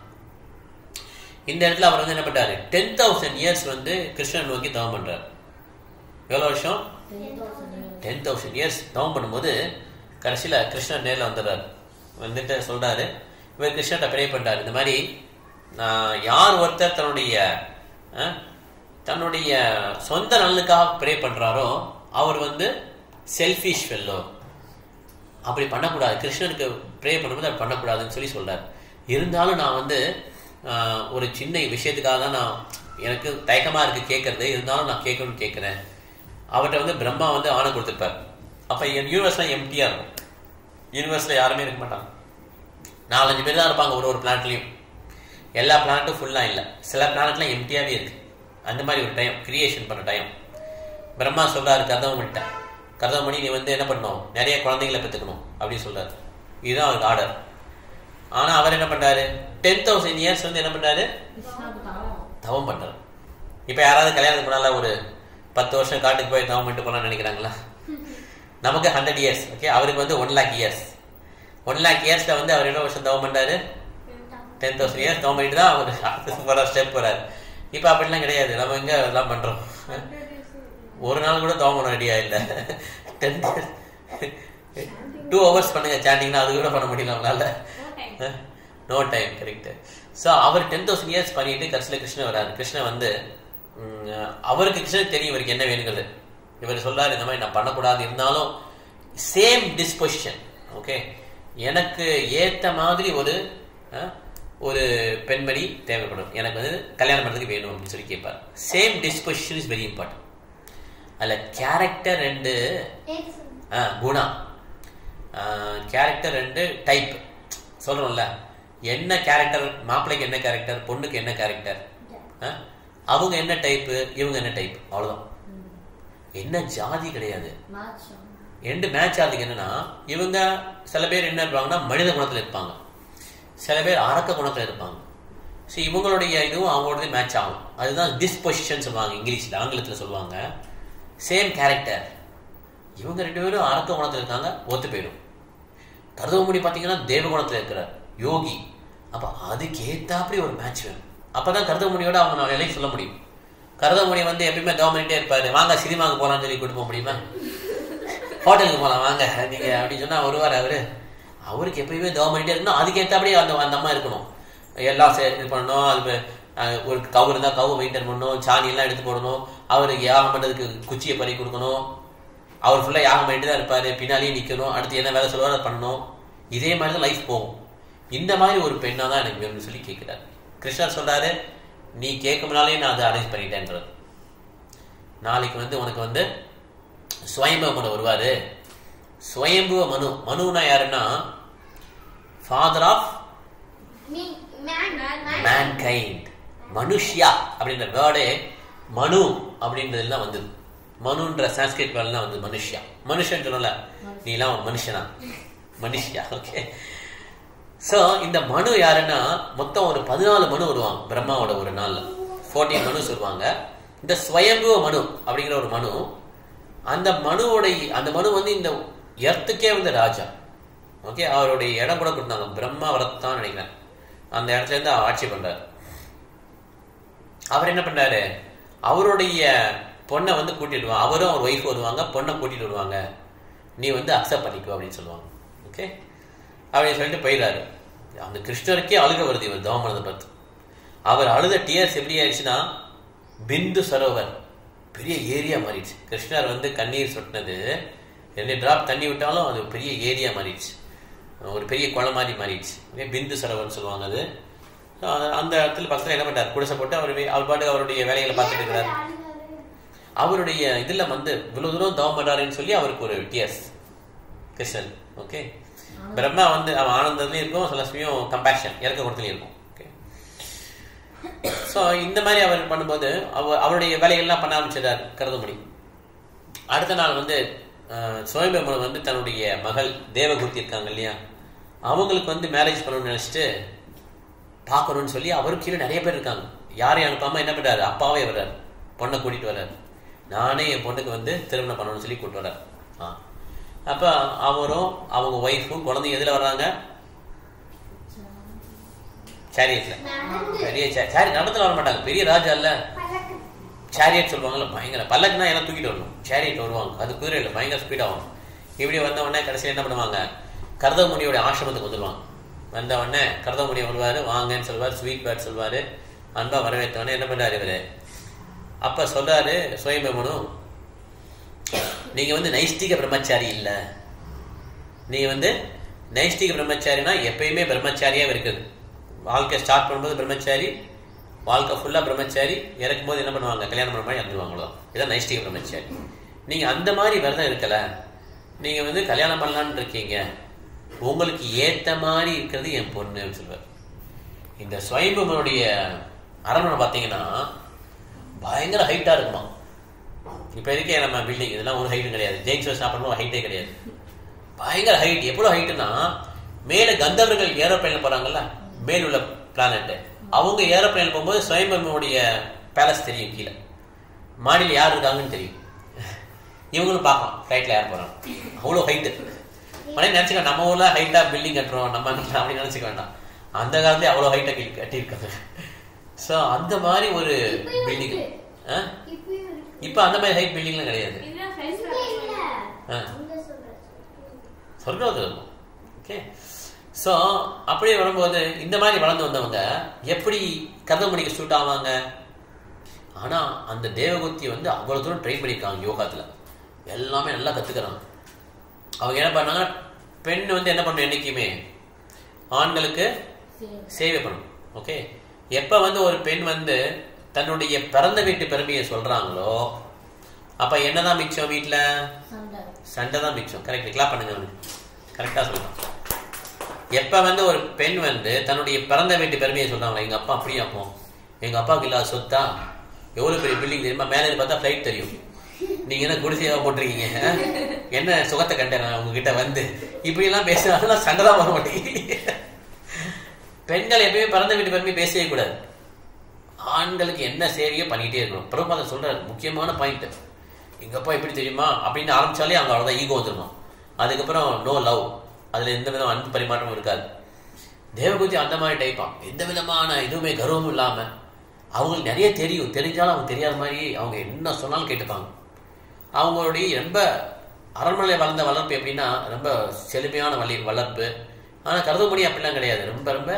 இந்த இடத்துல அவர் வந்து என்ன பண்றாரு டென் தௌசண்ட் இயர்ஸ் வந்து கிருஷ்ணன் நோக்கி தவம் பண்றாரு எவ்வளவு வருஷம் ten thousand ten thousand years தவம் பண்ணும்போது கடைசியில கிருஷ்ணன் நேர்ல வந்துடுறாரு வந்துட்டு சொல்றாரு இவர் கிருஷ்ணர்கிட்ட ப்ரே பண்றாரு இந்த மாதிரி நான் யார் ஒருத்தர் தன்னுடைய அஹ், தன்னுடைய சொந்த நலனுக்காக ப்ரே பண்றாரோ அவர் வந்து செல்ஃபிஷ் ஃபெல்லோ அப்படி பண்ணக்கூடாது கிருஷ்ணனுக்கு ப்ரே பண்ணும்போது அப்படி பண்ணக்கூடாதுன்னு சொல்லி சொல்றாரு இருந்தாலும் நான் வந்து ஆஹ், ஒரு சின்ன விஷயத்துக்காக தான் நான் எனக்கு தயக்கமா இருக்கு கேட்கறது இருந்தாலும் நான் கேட்கணும்னு கேட்கிறேன் அவர்கிட்ட வந்து பிரம்மா வந்து ஆணை கொடுத்துருப்பார் அப்ப என் யூனிவர்ஸ்லாம் எம்டியா இருக்கும் யூனிவர்ஸ்ல யாருமே இருக்க மாட்டாங்க நாலஞ்சு பேர் தான் இருப்பாங்க ஒரு ஒரு பிளானட்லயும் எல்லா பிளானட்டும் ஃபுல்லா இல்ல சில பிளானட்லாம் எம்டியாவே இருக்கு அந்த மாதிரி ஒரு டைம் கிரியேஷன் பண்ண டைம் பிரம்மா சொல்றாரு கர்தவமணிட்ட கர்தவமணி நீ வந்து என்ன பண்ணணும் நிறைய குழந்தைகளை பெற்றுக்கணும் அப்படின்னு சொல்றாரு இதுதான் அவருக்கு ஆர்டர் ஆனா அவர் என்ன பண்றாரு டென் தௌசண்ட் இயர்ஸ் வந்து என்ன பண்றாரு கிருஷ்ணாவுக்கு தாவம் தவம் பண்றாரு இப்ப யாராவது கல்யாணத்துக்கு முன்னால ஒரு பத்து வருஷம் காட்டுக்கு போய் தவம் பண்ணிட்டு போலாம்னு நினைக்கிறாங்களா நமக்கு ஹண்ட்ரட் இயர்ஸ் ஓகே அவருக்கு வந்து one lakh years one lakh இயர்ஸ்ல வந்து அவர் என்ன வருஷம் தவம் பண்றாரு டென் தௌசண்ட் இயர்ஸ் தவம் பண்ணிட்டு தான் அவர் அடுத்த போற ஸ்டெப் போறாரு இப்ப அப்படிலாம் கிடையாது நம்ம எங்க எல்லாம் பண்றோம் ஒரு நாள் கூட தவம் பண்ண ரெடியா இல்ல டென் டூ ஹவர்ஸ் பண்ணுங்க சாண்டிங்னா அது கூட பண்ண முடியல அவங்களால நோ டைம் கரெக்ட் ஸோ அவர் டென் தௌசண்ட் இயர்ஸ் பண்ணிட்டு கடைசியில் கிருஷ்ணன் வராரு கிருஷ்ணன் வந்து ம், அவருக்கு கிருஷ்ணன் தெரியும் இவருக்கு என்ன வேணுங்கிறது இவர் சொல்றாரு இந்த மாதிரி நான் பண்ணக்கூடாது இருந்தாலும் சேம் டிஸ்பொசிஷன் ஓகே எனக்கு ஏத்த மாதிரி ஒரு அஹ், ஒரு பெண்மணி தேவைப்படும் எனக்கு வந்து கல்யாணம் பண்ணுறதுக்கு வேணும் அப்படின்னு சொல்லி கேட்பார் same disposition is very important அதில் கேரக்டர் ரெண்டு ஆ, குணா கேரக்டர் ரெண்டு டைப் சொல்றோம்ல என்ன கேரக்டர் மாப்பிள்ளைக்கு என்ன கேரக்டர் பொண்ணுக்கு என்ன கேரக்டர் அவங்க என்ன டைப்பு இவங்க என்ன டைப் அவ்வளவுதான் என்ன ஜாதி கிடையாது மேட்ச் ரெண்டு மேட்ச் ஆகுதுக்கு என்னன்னா இவங்க சில பேர் என்ன இருப்பாங்கன்னா மனித குணத்துல இருப்பாங்க சில பேர் அரக்க குணத்துல இருப்பாங்க ஸோ இவங்களுடைய இதுவும் அவங்களோடது மேட்ச் ஆகும் அதுதான் டிஸ்பொசிஷன் சொல்லுவாங்க இங்கிலீஷ்ல ஆங்கிலத்துல சொல்லுவாங்க சேம் கேரக்டர் இவங்க ரெண்டு பேரும் அரக்க குணத்துல இருக்காங்க ஒத்து போயிடும் கருதவமுடி பார்த்தீங்கன்னா தேவகுணத்துல இருக்கிறார் யோகி அப்ப அதுக்கு ஏத்தாப்படி ஒரு மேட்ச் வேணும் அப்பதான் கருதமுனியோட அவங்க நாலு நிலைக்கு சொல்ல முடியும் கருதமுனி வந்து எப்பயுமே கவர்மெண்ட்டே இருப்பாரு வாங்க சினிமாவுக்கு போலாம்னு சொல்லி கூட்டு போக முடியுமா ஹோட்டலுக்கு போலாம் வாங்க நீங்க அப்படின்னு சொன்னா வருவார் அவரு அவருக்கு எப்பயுமே கவர்மெண்ட்டே இருக்கணும் அதுக்கு ஏத்தாப்படி அந்த அந்த அம்மா இருக்கணும் எல்லாம் சே- இது பண்ணணும் அது அஹ், ஒரு கவு இருந்தா கவு மெயின்டைன் பண்ணணும் சாணி எல்லாம் எடுத்து போடணும் அவருக்கு யாகம் பண்ணுறதுக்கு குச்சியை பறி கொடுக்கணும் அவர் ஃபுல்லாக யாகம் பண்ணிட்டு தான் இருப்பாரு பின்னாலேயே நிற்கணும் அடுத்து என்ன வேலை சொல்லுவாரோ அதை பண்ணணும் இதே மாதிரி தான் லைஃப் போகும் இந்த மாதிரி ஒரு பெண்ணா தான் எனக்கு வேணும்னு சொல்லி கேட்கிறார் கிருஷ்ணர் சொல்றாரு நீ கேட்கும்னாலே நான் அதை அரேஞ்ச் பண்ணிட்டேன்றது நாளைக்கு வந்து உனக்கு வந்து சுயம்பு மனு வருவாரு சுயம்புவ மனு மனுனா யாருன்னா ஃபாதர் ஆஃப் மேன்கைண்ட் மனுஷ்யா அப்படின்ற வேர்டே மனு அப்படின்றதுல தான் வந்தது மனுன்ற சான்ஸ்கிரிட் வேர்டு தான் வந்து மனுஷ்யா மனுஷன் சொல்லல நீ எல்லாம் ஒரு மனுஷனா மனுஷ்யா ஓகே சோ இந்த மனு யாருன்னா மொத்தம் ஒரு பதினாலு மனு வருவாங்க பிரம்மாவோட ஒரு நாள்ல ஃபோர்டீன் மனு சொல்லுவாங்க இந்த ஸ்வயம்புவ மனு அப்படிங்கிற ஒரு மனு அந்த மனுவோட அந்த மனு வந்து இந்த எர்த்துக்கே வந்து ராஜா ஓகே அவருடைய இடம் கூட கொடுத்தாங்க பிரம்மாவரத்தான் நினைக்கிறேன் அந்த இடத்துல இருந்து அவர் ஆட்சி பண்றாரு அவர் என்ன பண்றாரு அவருடைய பொண்ணை வந்து கூட்டிட்டு வா அவரும் அவர் ஒய்ஃப் வருவாங்க பொண்ணை கூட்டிட்டு வருவாங்க நீ வந்து அக்செப்ட் பண்ணிக்கோ அப்படின்னு சொல்லுவாங்க ஓகே அப்படின்னு சொல்லிட்டு போயிடாரு அந்த கிருஷ்ணருக்கே அழுக வருது இவர் தவமனதை பார்த்து அவர் அழுத டியர்ஸ் எப்படி ஆயிடுச்சுன்னா பிந்து சரோவர் பெரிய ஏரியா மாறிடுச்சு கிருஷ்ணர் வந்து கண்ணீர் சொட்டினது ரெண்டு டிராப் தண்ணி விட்டாலும் அது பெரிய ஏரியா மாறிடுச்சு ஒரு பெரிய குளம் மாதிரி மாறிடுச்சு ஓகே பிந்து சரோவர்னு சொல்லுவாங்க அது So, அந்த- அந்த இடத்துல பக்கத்தில் என்ன பண்ணார் குடிசை போட்டு அவர் வே- அவர் பாட்டுக்கு அவருடைய வேலைகளை பார்த்துட்டு இருக்கிறார் அவருடைய இதுல வந்து இவ்வளவு தூரம் தவம் பண்றாருன்னு சொல்லி அவருக்கு ஒரு டிஎஸ் கிருஷ்ணன் ஓகே பிரம்மா வந்து அவன் ஆனந்தத்துலயும் இருக்கும் சில சமயம் கம்பேஷன் இறக்க கொடுத்துலயும் இருக்கும் ஓகே ஸோ இந்த மாதிரி அவர் பண்ணும்போது அவர் அவருடைய வேலைகள்லாம் பண்ண ஆரம்பிச்சிட்டார் கருதமுடி அடுத்த நாள் வந்து அஹ், சுயம்பெருமன் வந்து தன்னுடைய மகள் தேவகுர்த்தி இருக்காங்க இல்லையா அவங்களுக்கு வந்து மேரேஜ் பண்ணணும்னு நினைச்சிட்டு பார்க்கணும்னு சொல்லி அவருக்கு கீழே நிறைய பேர் இருக்காங்க யாரையும் அனுப்பாம என்ன பண்றாரு அப்பாவே வர்றாரு பொண்ணை கூட்டிட்டு வர்றாரு நானே என் பொண்ணுக்கு வந்து திருமணம் பண்ணணும்னு சொல்லி கூட்டு வர்றாரு ஆ அப்ப அவரும் அவங்க ஒய்ஃபும் குழந்தைங்க எதுல வர்றாங்க சேரியட்ல பெரிய சேரி நடத்துல வர மாட்டாங்க பெரிய ராஜா இல்ல பழக்கம் சேரியட் சொல்லுவாங்கல்ல பயங்கர பல்லக்குனா எல்லாம் தூக்கிட்டு வரணும் சேரியட் வருவாங்க அது குதிரையில் பயங்கர ஸ்பீட் ஆகும் இப்படி வந்த உடனே கடைசியில் என்ன பண்ணுவாங்க கரதமுனியோட ஆசிரமத்துக்கு வந்துடுவாங்க வந்த உடனே கரதமுனி வருவார் வாங்கன்னு சொல்வார் ஸ்வீட் பேட் சொல்வார் அன்பா வரவேற்ற உடனே என்ன பண்ணாரு இவரு அப்ப சொல்றாரு சுயம்பெமனு நீங்க வந்து நைஷ்டிக பிரம்மச்சாரி இல்ல நீங்க வந்து நைஷ்டிக பிரம்மச்சாரினா எப்பயுமே பிரம்மச்சாரியாவே இருக்குது வாழ்க்கை ஸ்டார்ட் பண்ணும்போது பிரம்மச்சாரி வாழ்க்கை ஃபுல்லா பிரம்மச்சாரி இறக்கும் போது என்ன பண்ணுவாங்க கல்யாணம் பண்ண மாதிரி இறந்துருவாங்களோ இதான் நைஷ்டிக பிரம்மச்சாரி நீங்க அந்த மாதிரி விரதம் இருக்கல நீங்க வந்து கல்யாணம் பண்ணலான்னு இருக்கீங்க உங்களுக்கு ஏத்த மாதிரி இருக்கிறது என் பொண்ணுன்னு சொல்லுவார் இந்த ஸ்வயம்புமனுடைய அரண்மனை பார்த்தீங்கன்னா பயங்கர ஹைட்டா இருக்குமா இப்ப இருக்கே நம்ம பில்டிங் இதெல்லாம் ஒரு ஹைட்டும் கிடையாது ஜெயின்ஸ் வச்சு சாப்பிடணும் ஹைட்டே கிடையாது பயங்கர ஹைட் எவ்வளவு ஹைட்டுனா மேல கந்தவர்கள் ஏரோப்ளேன்ல போறாங்கல்ல மேல் உள்ள பிளானட் அவங்க ஏரோப்ளேன்ல போகும்போது சுயம்பனுடைய பேலஸ் தெரியும் கீழே மாடியில் யார் இருக்காங்கன்னு தெரியும் இவங்களும் பார்க்கலாம் ஃப்ளைட்ல யார் போறாங்க அவ்வளோ ஹைட்டு உடனே நினைச்சுக்க நம்ம ஊர்ல ஹைட்டா பில்டிங் கட்டுறோம் நம்ம வீட்டுல அப்படி நினைச்சுக்க வேண்டாம் அந்த காலத்துல அவ்வளோ ஹைட்டா கட்டியிருக்காங்க ஸோ அந்த மாதிரி ஒரு இப்பயும் பில்டிங் இருக்கு. இப்பயும் இருக்கு இப்போ அந்த மாதிரி ஹைட் பில்டிங்லாம் கிடையாது இதுதான் size இங்க இல்ல ஆ. அங்க சொல்றேன் சொர்க்கத்தில் இருக்கும் ஓகே ஸோ அப்படியே வரும்போது இந்த மாதிரி வளர்ந்து வந்தவங்க எப்படி கதமணிக்கு சூட் ஆவாங்க ஆனா அந்த தேவகுத்தி வந்து அவ்வளவு தூரம் ட்ரை பண்ணியிருக்காங்க யோகாத்துல எல்லாமே நல்லா கத்துக்கிறாங்க அவங்க என்ன பண்ணாங்க பெண் வந்து என்ன பண்ணணும் என்னைக்குமே ஆண்களுக்கு சரி சேவை பண்ணணும் ஓகே எப்ப வந்து ஒரு பெண் வந்து தன்னுடைய பிறந்த வீட்டு பெருமையை சொல்றாங்களோ அப்ப என்னதான் மிச்சம் வீட்டுல சண்டை சண்டை தான் மிச்சம் கரெக்ட் கிளாப் பண்ணுங்க கரெக்டா சொல்லலாம் எப்ப வந்து ஒரு பெண் வந்து தன்னுடைய பிறந்த வீட்டு பெருமையை சொல்றாங்க எங்க அப்பா அப்படியே அப்போ எங்க அப்பாவுக்கு இல்லாத சொத்தா எவ்வளவு பெரிய பில்டிங் தெரியுமா மேலே இருந்து பார்த்தா ஃபிளைட் தெரியும் நீங்க என்ன குடிசையா போட்டிருக்கீங்க ஆ? என்ன சுகத்தை கண்டேன் நான் உங்ககிட்ட வந்து இப்படி எல்லாம் பேசுனா அதெல்லாம் சண்டை தான் வர மாட்டேங்குது பெண்கள் எப்பயுமே பிறந்த வீட்டு பெருமை பேசவே கூடாது ஆண்களுக்கு என்ன சேவையோ பண்ணிக்கிட்டே இருக்கணும் பிரபாதம் சொல்றாரு முக்கியமான பாயிண்ட் எங்க அப்பா எப்படி தெரியுமா அப்படின்னு ஆரம்பிச்சாலே அங்க அவ்வளவுதான் ஈகோ வந்துருக்கும் அதுக்கப்புறம் நோ லவ் அதுல எந்த விதமான அன்பு பரிமாற்றமும் இருக்காது தேவகுதி அந்த மாதிரி டைப்பா எந்த விதமான இதுவுமே கர்வமும் இல்லாம அவங்களுக்கு நிறைய தெரியும் தெரிஞ்சாலும் அவங்க தெரியாத மாதிரி அவங்க என்ன சொன்னாலும் கேட்டுப்பாங்க அவங்களுடைய ரொம்ப அரண்மனை வளர்ந்த வளர்ப்பு எப்படின்னா ரொம்ப செழுமையான வழி வளர்ப்பு ஆனா கருதமுடி அப்படிலாம் கிடையாது ரொம்ப ரொம்ப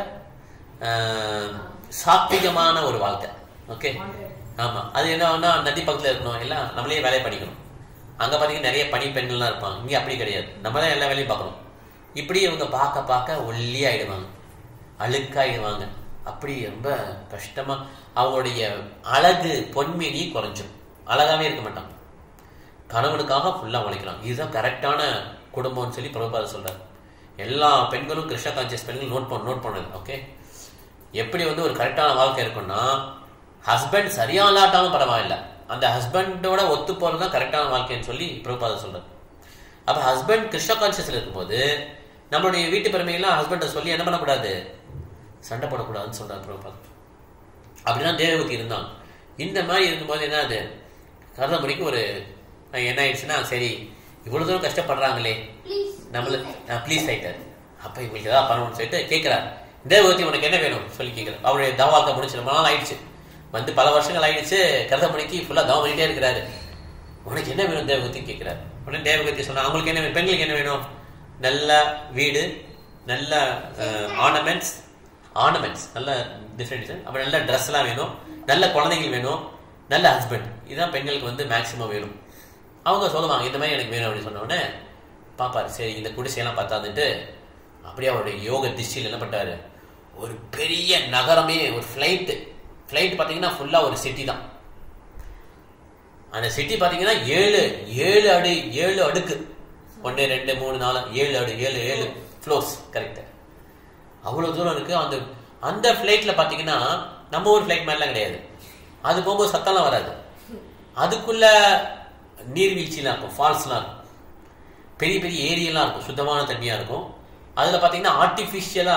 ஆஹ், சாத்விகமான ஒரு வாழ்க்கை ஓகே ஆமா அது என்னன்னா நதி பக்கத்துல இருக்கணும் எல்லாம் நம்மளே வேலையை படிக்கணும் அங்க பாத்தீங்கன்னா நிறைய பணி பெண்கள்லாம் இருப்பாங்க இங்க அப்படி கிடையாது நம்ம தான் எல்லா வேலையும் பார்க்கணும் இப்படி இவங்க பார்க்க பார்க்க ஒல்லியாயிடுவாங்க அழுக்காயிடுவாங்க அப்படி ரொம்ப கஷ்டமா அவங்களுடைய அழகு பொன்மேனி குறைஞ்சிரும் அழகாவே இருக்க மாட்டாங்க கணவனுக்காக ஃபுல்லா உழைக்கலாம் இதுதான் கரெக்டான குடும்பம்னு சொல்லி பிரபுபாத சொல்றாரு எல்லா பெண்களும் கிருஷ்ண கான்சியஸ் பெண்கள் நோட் பண்ண நோட் பண்ணுது ஓகே எப்படி வந்து ஒரு கரெக்டான வாழ்க்கை இருக்கும்னா ஹஸ்பண்ட் சரியா இல்லாட்டாலும் பரவாயில்ல அந்த ஹஸ்பண்டோட ஒத்து போறது தான் கரெக்டான வாழ்க்கைன்னு சொல்லி பிரபுபாத சொல்றாரு அப்ப ஹஸ்பண்ட் கிருஷ்ண கான்சியஸ்ல இருக்கும்போது நம்மளுடைய வீட்டு பெருமைகள்லாம் ஹஸ்பண்டை சொல்லி என்ன பண்ணக்கூடாது சண்டை போடக்கூடாதுன்னு சொல்றாரு பிரபுபாத அப்படிதான் தேவபக்தி இருந்தாங்க இந்த மாதிரி இருக்கும்போது என்ன அது கருதமுடிக்கு ஒரு அஹ், என்ன ஆயிடுச்சுன்னா சரி இவ்வளவு தூரம் கஷ்டப்படுறாங்களே ப்ளீஸ் நம்மள ப்ளீஸ் ஆயிட்டாரு அப்ப இவங்களுக்கு ஏதாவது பண்ணணும்னு சொல்லிட்டு கேட்கிறார் தேவகத்தி உனக்கு என்ன வேணும் சொல்லி கேட்கிறார் அவருடைய தவாக்க முடிச்சு ரொம்ப நாள் ஆயிடுச்சு வந்து பல வருஷங்கள் ஆயிடுச்சு கருதமணிக்கு ஃபுல்லா தவம் பண்ணிட்டே இருக்கிறாரு உனக்கு என்ன வேணும் தேவகத்தி கேட்கிறார் உடனே தேவகத்தி சொன்னா அவங்களுக்கு என்ன வேணும் பெண்களுக்கு என்ன வேணும் நல்ல வீடு நல்ல ஆர்னமெண்ட்ஸ் ஆர்னமெண்ட்ஸ் நல்ல டிஃப்ரெண்ட் அப்புறம் நல்ல ட்ரெஸ் எல்லாம் வேணும் நல்ல குழந்தைகள் வேணும் நல்ல ஹஸ்பண்ட் இதுதான் பெண்களுக்கு வந்து மேக்சிமம் வேணும் அவங்க சொல்லுவாங்க இந்த மாதிரி எனக்கு வேணும் அப்படின்னு சொன்ன உடனே பாப்பாரு சரி இந்த குடிசையெல்லாம் பார்த்தாதுட்டு அப்படியே அவருடைய யோக திசையில் என்ன பண்ணாரு ஒரு பெரிய நகரமே ஒரு ஃப்ளைட்டு ஃப்ளைட் பார்த்தீங்கன்னா ஃபுல்லாக ஒரு சிட்டி தான் அந்த சிட்டி பாத்தீங்கன்னா ஏழு ஏழு அடி ஏழு அடுக்கு ஒன்று ரெண்டு மூணு நாலு ஏழு அடி ஏழு ஏழு ஃப்ளோர்ஸ் கரெக்ட் அவ்வளவு தூரம் இருக்கு அந்த அந்த ஃப்ளைட்ல பாத்தீங்கன்னா நம்ம ஊர் ஃப்ளைட் மாதிரிலாம் கிடையாது அது போகும்போது சத்தம்லாம் வராது அதுக்குள்ள நீர்வீழ்ச்சிலாம் இருக்கும் ஃபால்ஸ்லாம் இருக்கும் பெரிய பெரிய ஏரியெல்லாம் இருக்கும் சுத்தமான தண்ணியா இருக்கும் அதுல பாத்தீங்கன்னா ஆர்டிஃபிஷியலா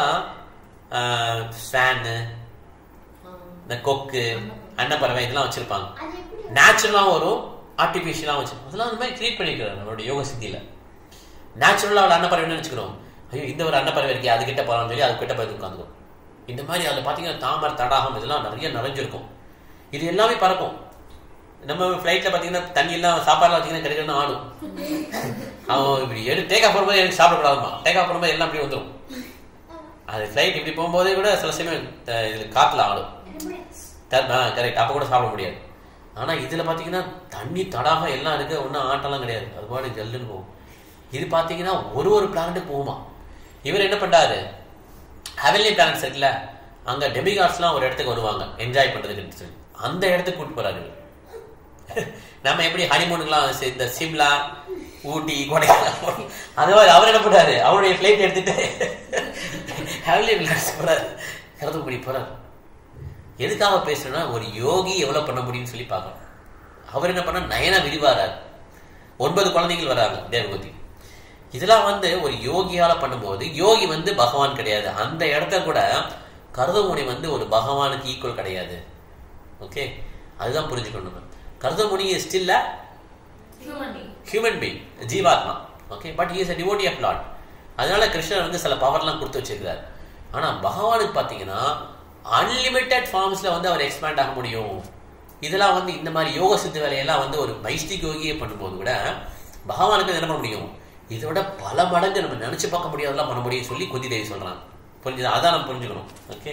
ஸ்வானு இந்த கொக்கு அன்னப்பறவை இதெல்லாம் வச்சிருப்பாங்க அது எப்படி நேச்சுரலாகவும் வரும் ஆர்டிஃபிஷியலாகவும் வச்சிருப்பாங்க அதெல்லாம் அந்த மாதிரி கிரியேட் பண்ணிக்கிறாரு நம்மளுடைய யோக சித்தியில நேச்சுரலாக அவள் அன்னப்பறவைன்னு வச்சுக்கிறோம் ஐயோ இந்த ஒரு அன்னப்பறவை இருக்கே அது கிட்ட போகலாம்னு சொல்லி அது கிட்ட போய் உட்காந்துக்கும் இந்த மாதிரி அதில் பார்த்தீங்கன்னா தாமரை தடாகம் இதெல்லாம் நிறைய நிறைஞ்சிருக்கும் இது எல்லாமே பறக்கும் நம்ம ஃப்ளைட்டில் பார்த்தீங்கன்னா தண்ணியெல்லாம் சாப்பாடுலாம் பார்த்தீங்கன்னா கிடைக்கணும் ஆடும் அவன் இப்படி எடு டேக் ஆஃப் பண்ணும்போது எனக்கு சாப்பிடக்கூடாதுமா டேக் ஆஃப் பண்ணும்போது எல்லாம் அப்படி வந்துடும் அது ஃப்ளைட் இப்படி போகும்போதே கூட சில சமயம் த- இது காற்றுல ஆடும் கரெக்ட் அப்போ கூட சாப்பிட முடியாது ஆனா இதுல பாத்தீங்கன்னா தண்ணி தடாகம் எல்லாம் இருக்கு ஒன்றும் ஆட்டம்லாம் கிடையாது அது பாட்டு ஜல்லுன்னு போகும் இது பாத்தீங்கன்னா ஒரு ஒரு பிளானட்டுக்கு போகுமா இவர் என்ன பண்றாரு ஹெவன்லி பிளானட்ஸ் இருக்குல்ல அங்க டெமிகாட்ஸ்லாம் ஒரு இடத்துக்கு வருவாங்க என்ஜாய் பண்றதுக்கு சொல்லி அந்த இடத்துக்கு கூட்டு போறாரு இவர். நம்ம எப்படி ஹனிமூனுக்குலாம் இந்த சிம்லா ஊட்டி கொடைக்கானல் அந்த மாதிரி அவர் என்ன பண்றாரு அவருடைய ஃபிளைட் எடுத்துட்டு ஹெவன்லி பிளானட்ஸ் போறாரு கருதுபடி போறாரு எதுக்காக பேசுறேன்னா ஒரு யோகி எவ்வளவு பண்ண முடியும்னு சொல்லி பார்க்கணும் அவர் என்ன பண்ண நயன விரிவாரார் ஒன்பது குழந்தைகள் வராங்க தேவகூதி இதெல்லாம் வந்து ஒரு யோகியால பண்ணும்போது யோகி வந்து பகவான் கிடையாது அந்த இடத்த கூட கருதமுனி வந்து ஒரு பகவானுக்கு ஈக்குவல் கிடையாது ஓகே அதுதான் புரிஞ்சுக்கணும் நம்ம கருதமுனி ஸ்டில்ல ஹியூமன் பீங் ஹியூமன் பீங் ஜீவாத்மா okay but is a devotee of lord அதனால கிருஷ்ணர் வந்து சில பவர்லாம் கொடுத்து வச்சிருக்காரு ஆனா பகவானுக்கு பாத்தீங்கன்னா அன்லிமிட்டெட் ஃபார்ம்ஸ்ல வந்து அவர் எக்ஸ்பேண்ட் ஆக முடியும் இதெல்லாம் வந்து இந்த மாதிரி யோக சித்து வேலையெல்லாம் வந்து ஒரு வைஷ்டிக் யோகியை பண்ணும்போது கூட பகவானுக்கு என்ன பண்ண முடியும் இதை விட பல மடங்கு நம்ம நினைச்சு பார்க்க முடியாதெல்லாம் பண்ண முடியும்னு சொல்லி குந்தி தேவி சொல்றாங்க புரிஞ்சுதா அதான் நம்ம புரிஞ்சுக்கணும் ஓகே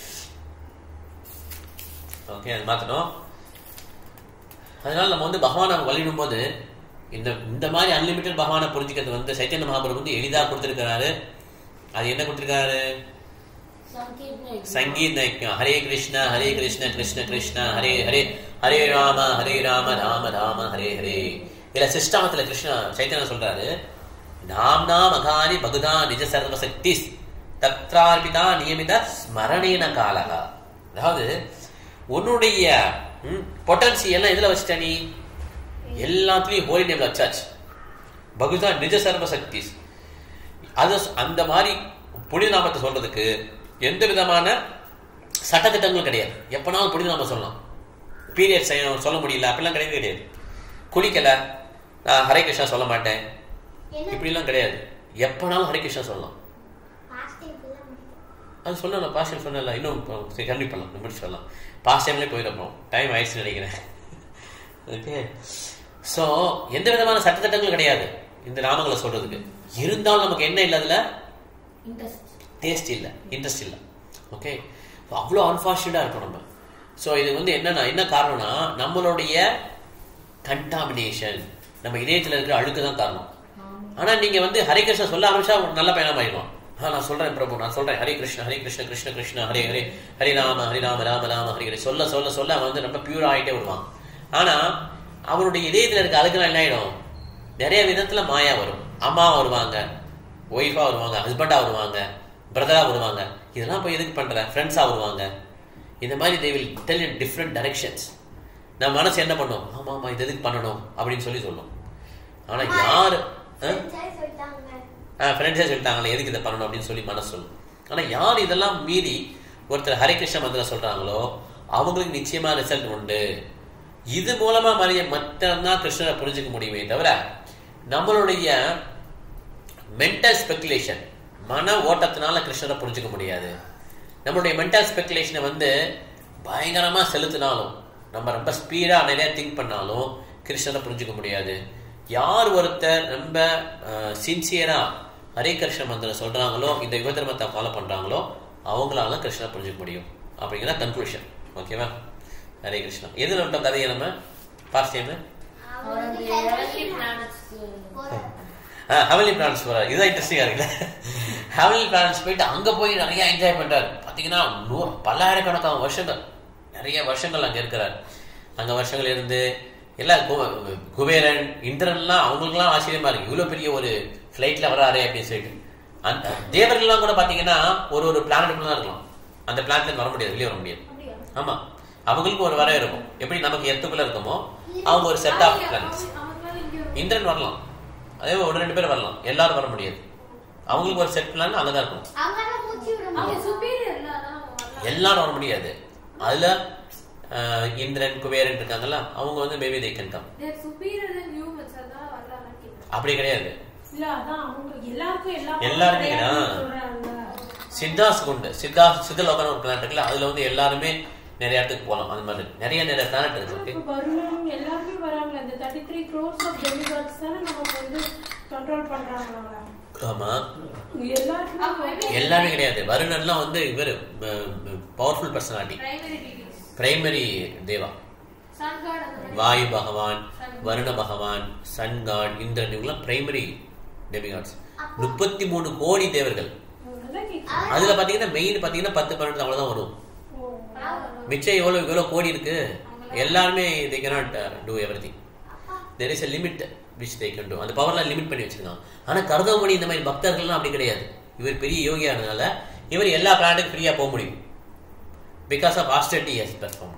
ஓகே அது மாத்தணும் அதனால நம்ம வந்து பகவானை வழிடும் போது இந்த இந்த மாதிரி அன்லிமிட்டட் பகவானை புரிஞ்சுக்கிறது வந்து சைத்தன்ய மகாபுரம் வந்து எளிதா கொடுத்திருக்கிறாரு அது என்ன கொடுத்திருக்காரு சங்கீத் சங்கீத ஐக்கியம் ஹரே கிருஷ்ண ஹரே கிருஷ்ண கிருஷ்ண கிருஷ்ண ஹரே ஹரே ஹரே ராம ஹரே ராம ராம ராம ஹரே ஹரே இதுல சிஷ்டாமத்துல கிருஷ்ணா சைத்தன்யம் சொல்றாரு நாம் நாம் அகாரி பகுதா நிஜ சர்வ சக்தி தத்ரார்பிதா நியமித ஸ்மரணேன காலகா அதாவது உன்னுடைய பொட்டன்சி எல்லாம் எதுல வச்சுட்ட நீ எல்லாத்துலயும் ஹோலி நேம்ல வச்சாச்சு பகுதா நிஜ சர்வ சக்தி அது அந்த மாதிரி புனித நாமத்தை சொல்றதுக்கு எந்த விதமான சட்டத்திட்டங்களும் கிடையாது எப்பனாலும் புனித நாமம் சொல்லலாம் பீரியட் சொல்ல முடியல அப்படிலாம் கிடையவே கிடையாது குளிக்கல நான் ஹரே கிருஷ்ணா சொல்ல மாட்டேன் என்ன இப்படிலாம் கிடையாது எப்பனாலும் ஹரே கிருஷ்ணா சொல்லலாம் பாஸ்ட் டைம்க்குலாம் முடியும் அது சொல்லலாம் பாஸ்ட் டைம் சொன்னல இன்னும் கண்டிப்பாக பண்ணலாம் முடிச்சு சொல்லலாம் பாஸ்ட் டைம்லேயே போயிடப்போம் டைம் ஆயிடுச்சுன்னு நினைக்கிறேன் ஓகே ஸோ எந்த விதமான சட்டத்திட்டங்களும் கிடையாது இந்த நாமங்களை சொல்றதுக்கு இருந்தாலும் நமக்கு என்ன இல்லை அதுல இன்ட்ரெஸ்ட் டேஸ்ட் இல்லை இன்ட்ரெஸ்ட் இல்லை ஓகே ஸோ அவ்வளோ அன்ஃபார்ச்சுனேட்டாக இருக்கும் நம்ம ஸோ இது வந்து என்னன்னா என்ன காரணம்னா நம்மளுடைய கண்டாமினேஷன் நம்ம இதயத்தில் இருக்கிற அழுக்கு தான் காரணம் ஆனால் நீங்கள் வந்து ஹரே கிருஷ்ணா சொல்ல ஆரம்பிச்சா ஒரு நல்ல பயணம் ஆயிடும் ஆ நான் சொல்றேன் பிரபு நான் சொல்றேன் ஹரே கிருஷ்ண ஹரே கிருஷ்ண கிருஷ்ண கிருஷ்ண ஹரே ஹரே ஹரே ராம ஹரே ராம ராம ராம ஹரே ஹரே சொல்ல சொல்ல சொல்ல அவன் வந்து ரொம்ப பியூரா ஆகிட்டே வருவான் ஆனா அவனுடைய இதயத்தில் இருக்க அழுக்குலாம் என்ன ஆயிடும் நிறைய விதத்துல மாயா வரும் அம்மா வருவாங்க ஒய்ஃபா வருவாங்க ஹஸ்பண்டா வருவாங்க பிரதரா வருவாங்க இதெல்லாம் போய் எதுக்கு பண்ற ஃப்ரெண்ட்ஸா வருவாங்க இந்த மாதிரி they will tell in different directions நம்ம மனசு என்ன பண்ணும் ஆமா ஆமா இது எதுக்கு பண்ணணும் அப்படின்னு சொல்லி சொல்லும் ஆனா யாரு ஆ? சரி சொல்லிட்டாங்க ஃப்ரெண்ட்ஸே சொல்லிட்டாங்களே எதுக்கு இதை பண்ணணும் அப்படின்னு சொல்லி மனசு சொல்லும் ஆனா யார் இதெல்லாம் மீறி ஒருத்தர் ஹரே கிருஷ்ண மந்திரம் சொல்றாங்களோ அவங்களுக்கு நிச்சயமா ரிசல்ட் உண்டு இது மூலமா மறைய மட்டும்தான் கிருஷ்ணரை புரிஞ்சுக்க முடியுமே தவிர நம்மளுடைய மென்டல் ஸ்பெகுலேஷன் மன ஓட்டத்தினால கிருஷ்ணரை புரிஞ்சுக்க முடியாது நம்மளுடைய மென்டல் ஸ்பெகுலேஷனை வந்து பயங்கரமா செலுத்தினாலும் நம்ம ரொம்ப ஸ்பீடா நிறைய திங்க் பண்ணாலும் கிருஷ்ணரை புரிஞ்சுக்க முடியாது யார் ஒருத்தர் ரொம்ப சின்சியரா ஹரே கிருஷ்ண மந்திரம் சொல்றாங்களோ இந்த யுக தர்மத்தை ஃபாலோ பண்றாங்களோ அவங்களால கிருஷ்ணரை புரிஞ்சுக்க முடியும் அப்படிங்கிற கன்க்ளூஷன் ஓகேவா ஹரே கிருஷ்ணா எதுல விட்டோம் கதையை நம்ம பாஸ்ட் டைம் அவர் அந்த ஹெவன்லி பிளானட்ஸ்க்கு ஹெவன்லி பிளானட்ஸ் போறாரு இதுதான் இன்ட்ரெஸ்டிங்கா இருக்குல்ல ஹெவன்லி பிளானட்ஸ் போயிட்டு அங்க போய் நிறைய என்ஜாய் பண்றாரு பாத்தீங்கன்னா நூறு பல்லாயிரக்கணக்கான வருஷங்கள் நிறைய வருஷங்கள் அங்க இருக்கிறார் அங்க வருஷங்கள் இருந்து எல்லாம் கு- குபேரன் இந்திரன்லாம் அவங்களுக்குலாம் ஆச்சரியமா இருக்கு இவ்வளவு பெரிய ஒரு ஃப்ளைட்ல வராரு அப்படின்னு சொல்லிட்டு அந்த தேவர்கள்லாம் கூட பாத்தீங்கன்னா ஒரு ஒரு பிளானட்டுக்குள்ள தான் இருக்கலாம் அந்த பிளானட்ல வர முடியாது வெளியே வர முடியாது அப்படியா ஆமா அவங்களுக்கு ஒரு வரம் இருக்கும் எப்படி நமக்கு எத்துக்குள்ள இருக்குமோ அவங்க ஒரு செட் ஆஃப் பிளானட்ஸ் அவங்களால இங்க இந்திரன் வரலாம் அதே ஒரு ரெண்டு பேர் வரலாம் எல்லாரும் வர முடியாது அவங்களுக்கு ஒரு செட் பிளான் அங்கதான் இருக்கும் அவங்கதான் மூச்சு விட அவங்க முடியும் சுப்பீரியர்ல அதான் அவங்க வரலாம் எல்லாரும் வர முடியாது அதுல அஹ், இந்திரன் குபேரன் இருக்காங்கல்ல அவங்க வந்து maybe they can come there superior then humans அதான் வரலாம்னு கேக்குறேன் அப்படி கிடையாது இல்ல அதான் அவங்க எல்லாருக்கும் எல்லா எல்லாருமே கிடையாதுன்னு தான். சொல்றாங்க சித்தாஸ் உண்டு சித்தா சித்தலோகன ஒரு பிளானட் இருக்குல்ல அதுல வந்து எல்லாருமே நிறைய இடத்துக்கு போகலாம் அந்த மாதிரி நிறைய நிறைய பிளானட் இருக்கு okay? இப்ப வருணன் எல்லாருமே வராங்க இந்த thirty three crores of demigods தானே நமக்கு வந்து கண்ட்ரோல் பண்றாங்களா ஆமா எல்லாருமே எல்லாமே கிடையாது வருணன்லாம் வந்து இவர் powerful personality primary degrees primary deva sun god அந்த மாதிரி வாயு பகவான் வருண பகவான் சன் காட் இந்திரன் இவங்கெல்லாம் பிரைமரி டெமிகாட்ஸ் முப்பத்தி மூணு கோடி தேவர்கள் அதான் கேக்குறேன். அதுல பாத்தீங்கன்னா மெயின் பாத்தீங்கன்னா பத்து பன்னெண்டு அவ்வளவுதான் வரும் ஓ, மிச்சம் எவ்வளவு எவ்வளவு கோடி இருக்கு எல்லாருமே they cannot do everything there is a limit which they can do அந்த பவர்லாம் லிமிட் பண்ணி வச்சிருக்காங்க ஆனா கருதமணி இந்த மாதிரி பக்தர்கள்லாம் அப்படி கிடையாது இவர் பெரிய யோகியானதுனால இவர் எல்லா பிளானட்டுக்கும் ஃப்ரீயா போக முடியும் because of austerity has performed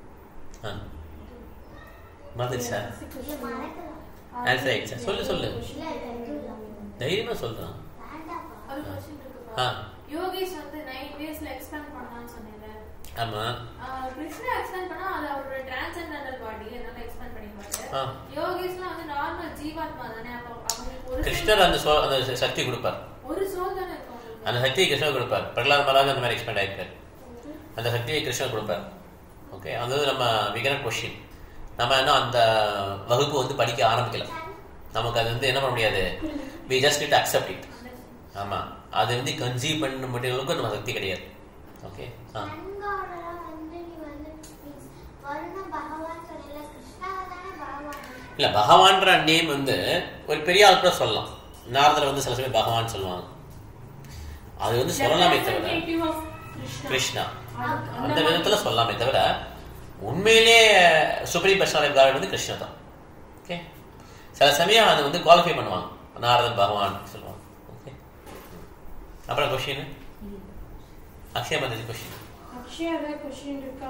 mother sir answer ஆயிடுச்சு சார் சொல்லு சொல்லு தைரியமா சொல்றான் ஒரு கொஸ்டின் ஆ. இருக்குப்பா யோகேஷ் வந்து நைன் டேஸ்ல எக்ஸ்பேண்ட் பண்ணான்னு சொன்னேன்ல ஆமா ஆஹ் கிருஷ்ணா எக்ஸ்பேண்ட் பண்ணா அது அவரோட டிரான்சென்டென்டல் பாடி அதனால எக்ஸ்பேண்ட் பண்ணிப்பாரு ஆ. யோகேஷ்லாம் வந்து நார்மல் ஜீவாத்மா தானே அப்போ அவங்களுக்கு ஒரு கிருஷ்ணர் அந்த சோ அந்த சக்தி கொடுப்பார் ஒரு சோல் தானே இருக்கும் அவங்களுக்கு. அந்த சக்தியை கிருஷ்ணர் கொடுப்பார் பிரகலாத் மகாராஜ் அந்த மாதிரி எக்ஸ்பெண்ட் ஆயிருக்காரு அந்த சக்தியை கிருஷ்ணர் கொடுப்பார் ஓகே அது வந்து நம்ம விகரன் கொஷின் நம்ம இன்னும் அந்த வகுப்பு வந்து படிக்க ஆரம்பிக்கல நமக்கு அது வந்து என்ன பண்ண முடியாது we just it accept it ஆமா அது வந்து கன்சீவ் பண்ண முடிய அளவுக்கு நம்ம சக்தி கிடையாது ஓகே ஆ கண்காணலாம் வந்து நீ வந்து means வருண பகவான் சொன்னல கிருஷ்ணாவை தானே பகவான் இல்ல பகவான்ற நேம் வந்து ஒரு பெரிய ஆள் கூட சொல்லலாம் நாரதர் வந்து சில சமயம் பகவான் சொல்லுவாங்க அது வந்து சொல்லலாமே தவிர Representative of கிருஷ்ணா. கிருஷ்ணா அது- அந்த விதத்துல சொல்லலாமே தவிர உண்மையிலே சுப்ரீம் பர்சனாலிட்டி காட் வந்து கிருஷ்ணா தான் ஓகே சில சமயம் அது வந்து குவாலிஃபை பண்ணுவாங்க நாரதன் பகவான் சொல்லுவாங்க ஓகே அப்புறம் கொஸ்டின் அக்ஷய மததி கொஸ்டின் அக்ஷயா ஏதாவது question இருக்கா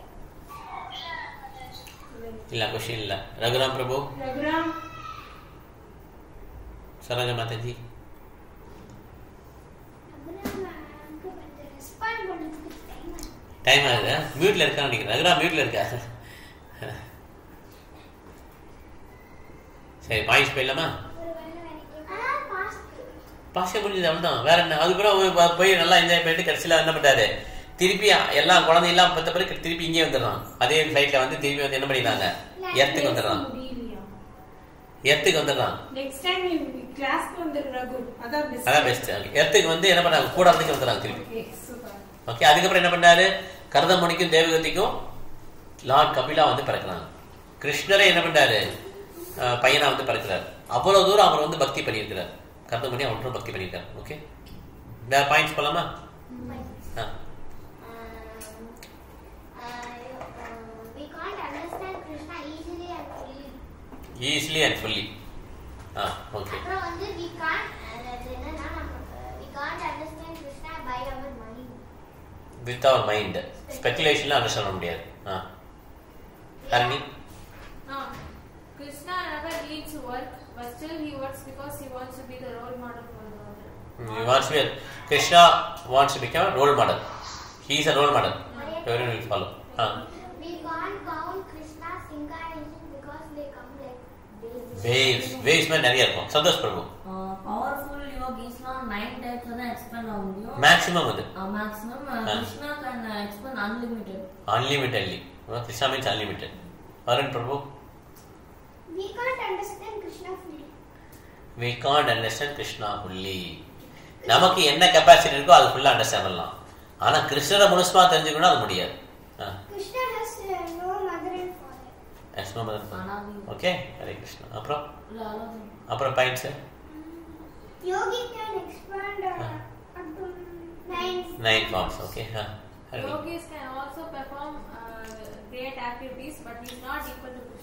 இல்ல கொஸ்டின் இல்ல ரகுராம் பிரபு ரகுராம் சரோஜா மாதாஜி ரெஸ்பாண்ட் பண்றதுக்கு டைம் டைம் ஆகுது மியூட்ல இருக்கான்னு நினைக்கிறேன் ரகுராம் மியூட்ல இருக்கா சரி பாயிண்ட்ஸ் போயிடலாமா ஒரு வேலை நினைக்கிறேன் ஆனா பாஸ்ட் பாஷை முடிஞ்சது அவ்வளவுதான் வேற என்ன அதுக்கப்புறம் அவர் ப- போய் நல்லா என்ஜாய் பண்ணிட்டு கடைசியில என்ன பண்ணாரு திருப்பி எல்லா குழந்தை எல்லாம் பத்த பிறகு திருப்பி இங்கே வந்துடுறான் அதே ஃபிளைட்ல வந்து திருப்பி வந்து என்ன பண்ணிடுறாங்க எர்த்துக்கு வந்துடுறான் முடியலையா எர்த்துக்கு வந்துடுறான் நெக்ஸ்ட் டைம் நீ கிளாஸ்க்கு வந்துரு ரகு அதான் பெஸ்ட் அதான் பெஸ்ட் எர்த்துக்கு வந்து என்ன பண்ணாங்க கூட இருந்துக்கு வந்துடுறாங்க திருப்பி ஓகே சூப்பர் ஓகே அதுக்கப்புறம் என்ன பண்ணாரு கரதமணிக்கும் தேவகத்திக்கும் லார்ட் கபிலா வந்து பிறக்கிறாங்க கிருஷ்ணரே என்ன பண்ணாரு அஹ், பையனா வந்து பிறக்கிறார் அவ்வளவு தூரம் அவர் வந்து பக்தி பண்ணியிருக்கிறார் கரதமணி அவரும் பக்தி பண்ணியிருக்காரு ஓகே வேற பாயிண்ட்ஸ் போலாமா ஆ we can't understand Krishna easily and fully. Easily and fully ஆ ஓகே அப்புறம் வந்து we can't அது என்னன்னா நமக்கு we can't understand Krishna by our mind. With our mind ஸ்பெகுலேஷன்ல அண்டர்ஸ்டாண்ட் பண்ண முடியாது ஆ Harani No. Krishna never needs work, but still he works because he wants to be the role model for the other. he wants to be a, Krishna wants to become a role model. He is a role model. Everyone will follow. Ah We can't count Krishna's incarnation because they come like waves. Waves waves மாதிரி நிறைய இருக்கும் Santosh Prabhu powerful யோகிஸ்லாம் nine types தான் expand ஆக முடியும் maximum அது maximum Krishna can expand unlimited unlimitedly Krishna means unlimited Varun Prabhu We can't understand Krishna fully. We can't understand Krishna fully நமக்கு என்ன கெப்பாசிட்டி இருக்கோ அது ஃபுல்லாக அண்டர்ஸ்டாண்ட் பண்ணலாம் ஆனா கிருஷ்ணரை முழுசுமா தெரிஞ்சுக்கணும் அது முடியாது Krishna has uh, no mother and father. அனாதி ஓகே ஹரே கிருஷ்ணா அப்புறம் இல்ல அவ்வளவுதான் அப்புறம் points Yogi can expand uh, up to nine. Nine forms okay Harani Yogis can also perform uh, great activities, but he is not equal to Krishna.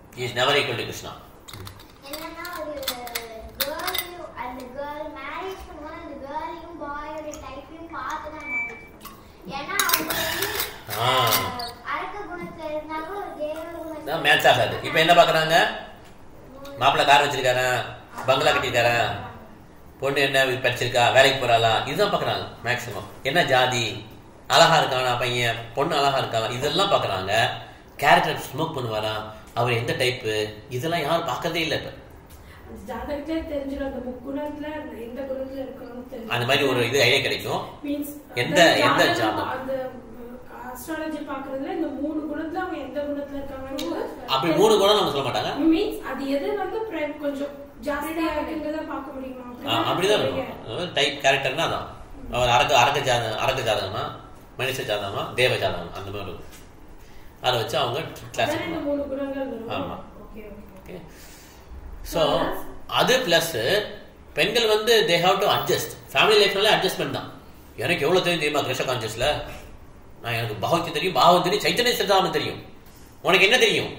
Is never equal to Krishna என்னன்னா ஒரு கேர்ளையும் அந்த girl marriage பண்ணும்போது அந்த கேர்ளையும் பாயோட டைப்பையும் பார்த்து தான் marriage பண்ணுவோம் ஏன்னா அவங்க வந்து ஆ. அஹ், அரக்க குணத்துல இருந்தாலும் ஒரு தேவ குணத்துல மேட்ச் ஆகாது இப்போ என்ன பார்க்குறாங்க மாப்பிள்ளை கார் வச்சிருக்காரா பங்களா கட்டியிருக்காரா பொண்ணு என்ன படிச்சிருக்கா வேலைக்கு போறாளா இதுதான் பார்க்குறாங்க மேக்ஸிமம் என்ன ஜாதி அழகா இருக்கானா பையன் பொண்ணு அழகா இருக்காளா இதெல்லாம் பார்க்குறாங்க கேரக்டர் ஸ்மோக் பண்ணுவாரா அவர் எந்த டைப்பு இதெல்லாம் யாரும் பார்க்கறதே இல்லை இப்போ அந்த ஜாதகத்திலே தெரிஞ்சிடும் அந்த முக்குணத்துல அந்த எந்த குணத்துல இருக்கணும்னு தெரியும் அந்த மாதிரி ஒரு இது ஐடியா கிடைக்கும் மீன்ஸ் எந்த- எந்த ஜாதகம்? அந்த அஸ்ட்ராலஜி பாக்குறதுல இந்த மூணு குணத்துல அவங்க எந்த குணத்துல இருக்காங்கன்னு அப்படி மூணு குணம் நம்ம சொல்ல மாட்டாங்க மீன்ஸ் அது எது வந்து pre- கொஞ்சம் ஜாஸ்தியா இருக்குன்றத பார்க்க முடியுமா ஆ, அப்படிதான் இருக்கும் டைப் கேரக்டர்னா அதான் அவர் அரக்க அரக்க ஜாதகம் அரக்க ஜாதகமா மனுஷ ஜாதகமா தேவ ஜாதகம் அந்த மாதிரி இருக்கும் அதை வச்சு அவங்க கிளாஸ் அதான் இந்த மூணு குணங்கள் ஆமா. வரும் ஓகே ஓகே ஓகே ஸோ அது ப்ளஸ் பெண்கள் வந்து they have to adjust family லைஃப்னாலே அட்ஜஸ்ட்மெண்ட் தான் எனக்கு எவ்வளோ தெரியும் தெரியுமா கிருஷ்ண கான்சியஸில் நான் எனக்கு பகவத் தெரியும் பாவம் தெரியும் சைத்தன்ய சித்தாமன் தெரியும் உனக்கு என்ன தெரியும்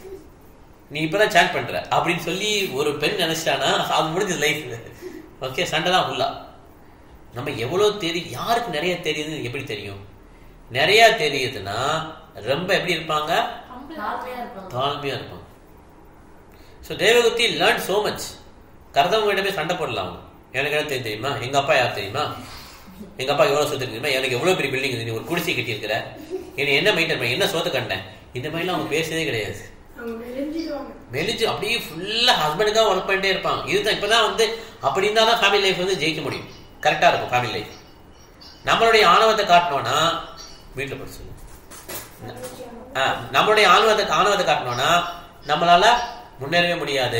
நீ இப்பதான் சேட் பண்ற அப்படின்னு சொல்லி ஒரு பெண் நினைச்சிட்டானா அது முடிஞ்சது லைஃப் ஓகே சண்டை தான் ஃபுல்லா நம்ம எவ்வளோ தெரியும் யாருக்கு நிறைய தெரியுதுன்னு எப்படி தெரியும் நிறைய தெரியுதுன்னா ரொம்ப எப்படி இருப்பாங்க தாழ்மையா இருப்பாங்க தாழ்மையா இருப்பாங்க ஸோ தேவகுத்தி லேர்ன் சோ மச் கரதவங்க போய் சண்டை போடலாம் அவங்க எனக்கு என்ன தெரியும் தெரியுமா எங்க அப்பா யார் தெரியுமா எங்க அப்பா எவ்வளவு சொத்து தெரியுமா எனக்கு எவ்வளவு பெரிய பில்டிங் நீ ஒரு குடிசை கட்டியிருக்கிற என்னை என்ன மெயின்டைன் பண்ண என்ன சோத்து கண்டேன் இந்த மாதிரிலாம் அவங்க பேசுறதே கிடையாது அவங்க மெலிஞ்சிடுவாங்க மெலிஞ்சு அப்படியே ஃபுல்லா ஹஸ்பண்டுக்காக ஒர்க் பண்ணிட்டே இருப்பாங்க இதுதான் இப்பதான் வந்து அப்படி இருந்தால் தான் ஃபேமிலி லைஃப் வந்து ஜெயிக்க முடியும் கரெக்டா இருக்கும் ஃபேமிலி லைஃப் நம்மளுடைய ஆணவத்தை காட்டணும்னா வீட்டில் படிச்சு ஆ, நம்மளுடைய ஆணவத்தை ஆணவத்தை காட்டணும்னா நம்மளால முன்னேறவே முடியாது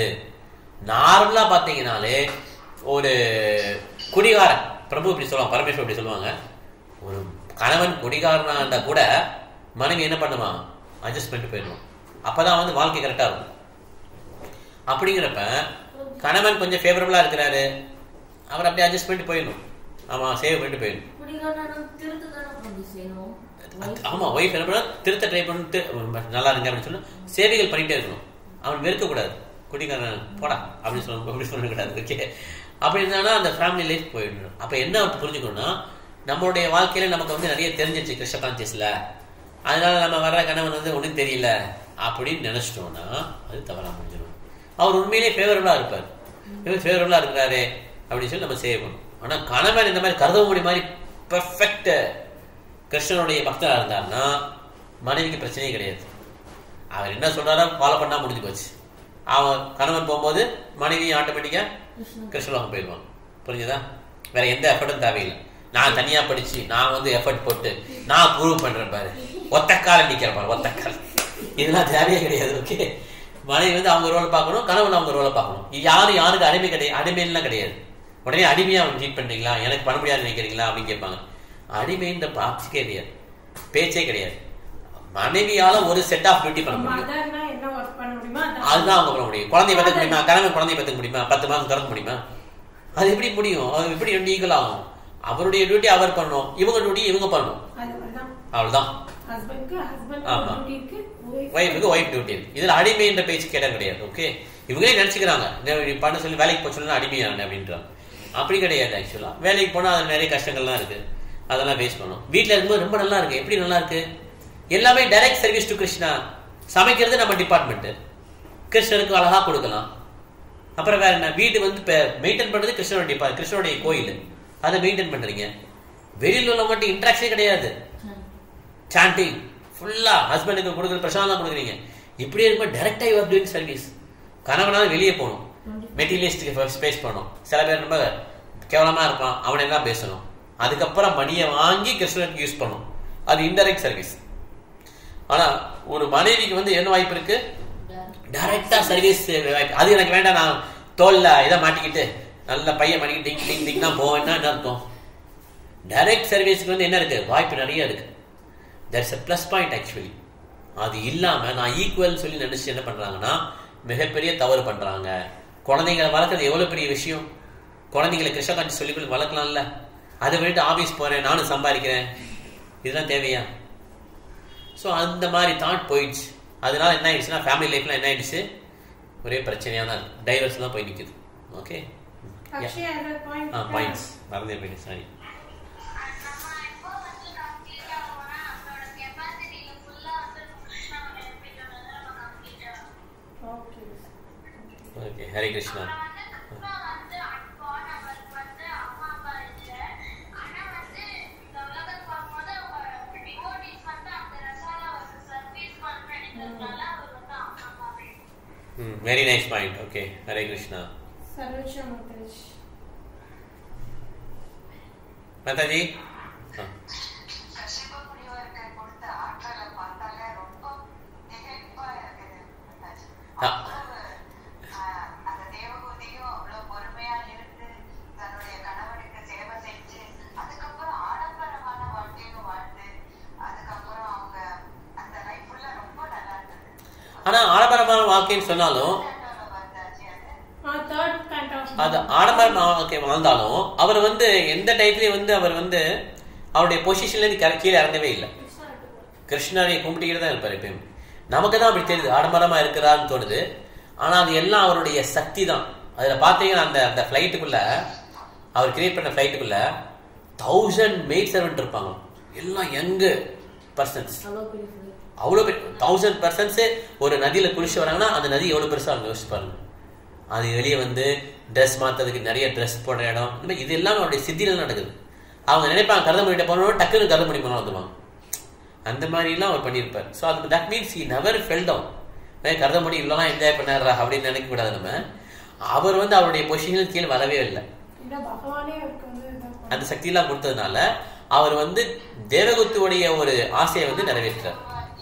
நார்மலா பாத்தீங்கன்னாலே ஒரு குடிகாரன் பிரபு இப்படி சொல்லுவாங்க பரமேஸ்வர் இப்படி சொல்லுவாங்க ஒரு கணவன் குடிகாரனா இருந்தா கூட மனைவி என்ன பண்ணுவான் அட்ஜஸ்ட் பண்ணிட்டு போயிடுவான் அப்பதான் வந்து வாழ்க்கை கரெக்டா இருக்கும் அப்படிங்கிறப்ப கணவன் கொஞ்சம் ஃபேவரபிளா இருக்கிறாரு அவர் அப்படியே அட்ஜஸ்ட் பண்ணிட்டு போயிடணும் ஆமா சேவ் பண்ணிட்டு போயிடணும் குடிகாரனும் திருத்து தானே பண்ணி செய்யணும் ஆமா ஒய்ஃப் என்ன பண்ணா திருத்த ட்ரை பண்ணிட்டு நல்லா இருங்க அப்படின்னு சொல்லி சேவைகள் பண்ணிட்டே இருக்கணும் அவன் வெறுக்க கூடாது குடிக்காரன் போடா அப்படின்னு சொல்ல அப்படி சொல்லக்கூடாது ஓகே அப்படி இருந்தானா அந்த ஃபேமிலி லைஃப் போயிடணும் அப்ப என்ன புரிஞ்சுக்கணும்னா நம்மளுடைய வாழ்க்கையில நமக்கு வந்து நிறைய தெரிஞ்சிருச்சு கிருஷ்ண கான்சியஸ்ல அதனால நம்ம வர்ற கணவன் வந்து ஒன்றும் தெரியல அப்படின்னு நினைச்சிட்டோம்னா அது தவறா முடிஞ்சிடும் அவர் உண்மையிலேயே ஃபேவரபிளா இருப்பார் இவர் ஃபேவரபிளா இருக்கிறாரு அப்படின்னு சொல்லி நம்ம செய்யணும் ஆனா கணவன் இந்த மாதிரி கருதமுடி மாதிரி பெர்ஃபெக்ட் கிருஷ்ணனுடைய பக்தரா இருந்தாருன்னா மனைவிக்கு பிரச்சனையே கிடையாது அவர் என்ன சொல்றாரோ ஃபாலோ பண்ணா முடிஞ்சு போச்சு அவன் கணவன் போகும்போது மனைவி ஆட்டோமேட்டிக்கா கிருஷ்ணலோகம் போயிடுவாங்க புரிஞ்சுதா வேற எந்த எஃபர்ட்டும் தேவையில்லை நான் தனியா படிச்சு நான் வந்து எஃபர்ட் போட்டு நான் ப்ரூவ் பண்றேன் பாரு ஒத்தக்கால நிக்கிறேன் பாரு ஒத்தக்கால் இதெல்லாம் தேவையே கிடையாது ஓகே மனைவி வந்து அவங்க ரோலை பார்க்கணும் கணவன் அவங்க ரோலை பார்க்கணும் யாரும் யாருக்கு அடிமை கிடையாது அடிமைலாம் கிடையாது உடனே அடிமையா அவங்க ட்ரீட் பண்றீங்களா எனக்கு பண்ண முடியாது நினைக்கிறீங்களா அப்படின்னு கேட்பாங்க அடிமைன்ற பாப்ஸுக்கே கிடையாது பேச்சே கிடையாது மனைவியால ஒரு செட் ஆஃப் டியூட்டி பண்ண முடியும் மதர்னா என்ன ஒர்க் பண்ண முடியுமோ அதான் அதுதான் அவங்க பண்ண முடியும் குழந்தைய பத்துக்க முடியுமா கணவன் குழந்தைய பத்துக்க முடியுமா பத்து மாசம் திறக்க முடியுமா அது எப்படி முடியும் அது எப்படி ரெண்டு ஈக்குவல் ஆகும் அவருடைய டியூட்டி அவர் பண்ணணும் இவங்க டியூட்டி இவங்க பண்ணணும் அது மாதிரிதான் அவ்வளவுதான் ஹஸ்பண்ட்க்கு ஹஸ்பண்ட் ஆமா. டியூட்டி இருக்கு wife ஒய்ஃபுக்கு ஒய்ஃப் டியூட்டி இருக்கு இதுல அடிமைன்ற பேச்சு கேட்ட கிடையாது ஓகே இவங்களே நினைச்சுக்கிறாங்க "நான் இப்படி பண்ண சொல்லி வேலைக்கு போக சொல்லி அடிமையான அப்படின்றாங்க அப்படி கிடையாது ஆக்சுவலா வேலைக்கு போனா அதுல நிறைய கஷ்டங்கள்லாம் இருக்கு அதெல்லாம் ஃபேஸ் பண்ணும் வீட்ல இருக்கும்போது ரொம்ப நல்லா இருக்கு எப்படி நல்லா இருக்கு எல்லாமே டைரக்ட் சர்வீஸ் டு கிருஷ்ணா சமைக்கிறது நம்ம டிபார்ட்மெண்ட் கிருஷ்ணருக்கு அழகா கொடுக்கலாம் அப்புறம் வேற என்ன வீடு வந்து மெயின்டைன் பண்றது கிருஷ்ணனுடைய டிபா கிருஷ்ணனுடைய கோயில் அதை மெயின்டைன் பண்றீங்க வெளியில உள்ள மட்டும் இன்ட்ராக்ஷனே கிடையாது சாண்டிங் ஃபுல்லா ஹஸ்பண்டுக்கு கொடுக்குற பிரசாதம் கொடுக்குறீங்க இப்படியே இருக்கும் டைரக்டா யூஆர் டூயிங் சர்வீஸ் கணவனாவது வெளியே போகணும் மெட்டீரியலிஸ்டுக்கு ஸ்பேஸ் பண்ணணும் சில பேர் ரொம்ப கேவலமா இருப்பான் அவனை எல்லாம் பேசணும் அதுக்கப்புறம் மணியை வாங்கி கிருஷ்ணனுக்கு யூஸ் பண்ணணும் அது இன்டைரக்ட் சர்வீஸ் ஆனா ஒரு மனைவிக்கு வந்து என்ன வாய்ப்பு இருக்கு டைரக்டா சர்வீஸ் வாய்ப்பு அது எனக்கு வேண்டாம் நான் தோல்ல இதை மாட்டிக்கிட்டு நல்ல பையன் மாட்டிக்கிட்டு டிங் டிங் டிங் தான் போவேன்னா என்ன அர்த்தம் டைரக்ட் சர்வீஸ்க்கு வந்து என்ன இருக்கு வாய்ப்பு நிறைய இருக்கு that's a plus point actually அது இல்லாம நான் ஈக்குவல் சொல்லி நினைச்சு என்ன பண்றாங்கன்னா மிகப்பெரிய தவறு பண்றாங்க குழந்தைங்களை வளர்க்கறது எவ்வளவு பெரிய விஷயம் குழந்தைங்களை கிருஷ்ணகாந்தி சொல்லி கொடுத்து வளர்க்கலாம்ல அதை விட்டு ஆபீஸ் போறேன் நானும் சம்பாதிக்கிறேன் இதெல்லாம் தேவையா ஸோ அந்த மாதிரி தாட் போயிடுச்சு அதனால என்ன ஆயிடுச்சுன்னா ஃபேமிலி லைஃப்ல என்ன ஆயிடுச்சு ஒரே பிரச்சனையா தான் இருக்கு டைவர்ஸ் தான் போய் நிக்குது ஓகே அக்ஷயா ஏதாவது பாயிண்ட் ஆ பாயிண்ட்ஸ் மறந்தே போயிடுச்சு சாரி நம்ம எப்போ வந்து complete ஆகும்னா, நம்மளோட capacity ல full ஆ வந்து கிருஷ்ணாவை நிரப்பிட்டோம்னா நம்ம complete ஆகும். ஓகே ஓகே ஹரே கிருஷ்ணா அப்புறம் வந்து கிருஷ்ணா வந்து அப்பா நம்மளுக்கு வந்து அம்மா அப்பா இல்ல. ஆனா வந்து இந்த உலகத்தை பார்க்கும்போது அவங்க devotees வந்து அந்த ரசாயன ஒரு service பண்ணணும்னு நினைக்கிறதுனால அவர் வந்து அம்மா அப்பாவே hmm very nice point okay Hare Krishna Saroja Mataji Mataji ஆ சிவமுனிவருக்கு கொடுத்த ஆற்றலை பார்த்தாலே ரொம்ப திகைப்பா இருக்குது ஆ. அவ்வளவு, ஆஹ், அந்த தேவகூதியும் அவ்வளவு பொறுமையா இருந்து தன்னுடைய கணவனுக்கு சேவை செஞ்சு அதுக்கப்புறம் ஆடம்பரமான வாழ்க்கையும் வாழ்ந்து அதுக்கப்புறம் அவங்க அந்த லைஃப் ஃபுல்லா ரொம்ப நல்லா இருந்தது ஆனா ஆடம்பரமான வாழ்க்கைன்னு சொன்னாலும் கேட்டோல வந்தாச்சு அது ஆ தேர்ட் கேண்ட் ஆஃப் அது ஆடம்பரமான வாழ்க்கை வாழ்ந்தாலும் அவர் வந்து எந்த டைத்துலயும் வந்து அவர் வந்து அவருடைய பொசிஷன்ல இருந்து கீழே- கீழே இறங்கவே இல்லை கிருஷ்ணரை கும்பிட்டுக்கிட்டு தான் இருப்பார் எப்பயும் நமக்கு தான் அப்படி தெரியுது ஆடம்பரமா இருக்கிறான்னு தோணுது ஆனா அது எல்லாம் அவருடைய சக்தி தான் அதுல பாத்தீங்கன்னா அந்த அந்த ஃபிளைட்டுக்குள்ள அவர் கிரியேட் பண்ண ஃபிளைட்டுக்குள்ள தௌசண்ட் மெய்ட் சர்வெண்ட் இருப்பாங்க எல்லாம் யங்கு பர்சன்ஸ் அவ்வளோ பேர் தௌசண்ட் பர்சன்ஸ் ஒரு நதியில குளிச்சு வராங்கன்னா அந்த நதி எவ்வளவு பெருசா அவங்க யோசிச்சு பாருங்க அது வெளியே வந்து ட்ரெஸ் மாத்துறதுக்கு நிறைய ட்ரெஸ் போடுற இடம் இந்த மாதிரி இது எல்லாம் அவருடைய சித்தியில நடக்குது அவங்க நினைப்பாங்க கருத முடிட்ட போனோம் டக்குன்னு கருத முடி போனோம் வந்துருவாங்க அந்த மாதிரி எல்லாம் அவர் பண்ணியிருப்பார் ஸோ அது that means he never fell down கருத முடி இல்லைனா என்ஜாய் பண்ணாரா அப்படின்னு நினைக்க கூடாது நம்ம அவர் வந்து அவருடைய பொசிஷனுக்கு கீழே வரவே இல்லை இந்த பகவானே அவருக்கு வந்து இதான் அந்த சக்தியெல்லாம் கொடுத்ததுனால அவர் வந்து தேவகுத்துவுடைய ஒரு ஆசையை வந்து நிறைவேற்றார்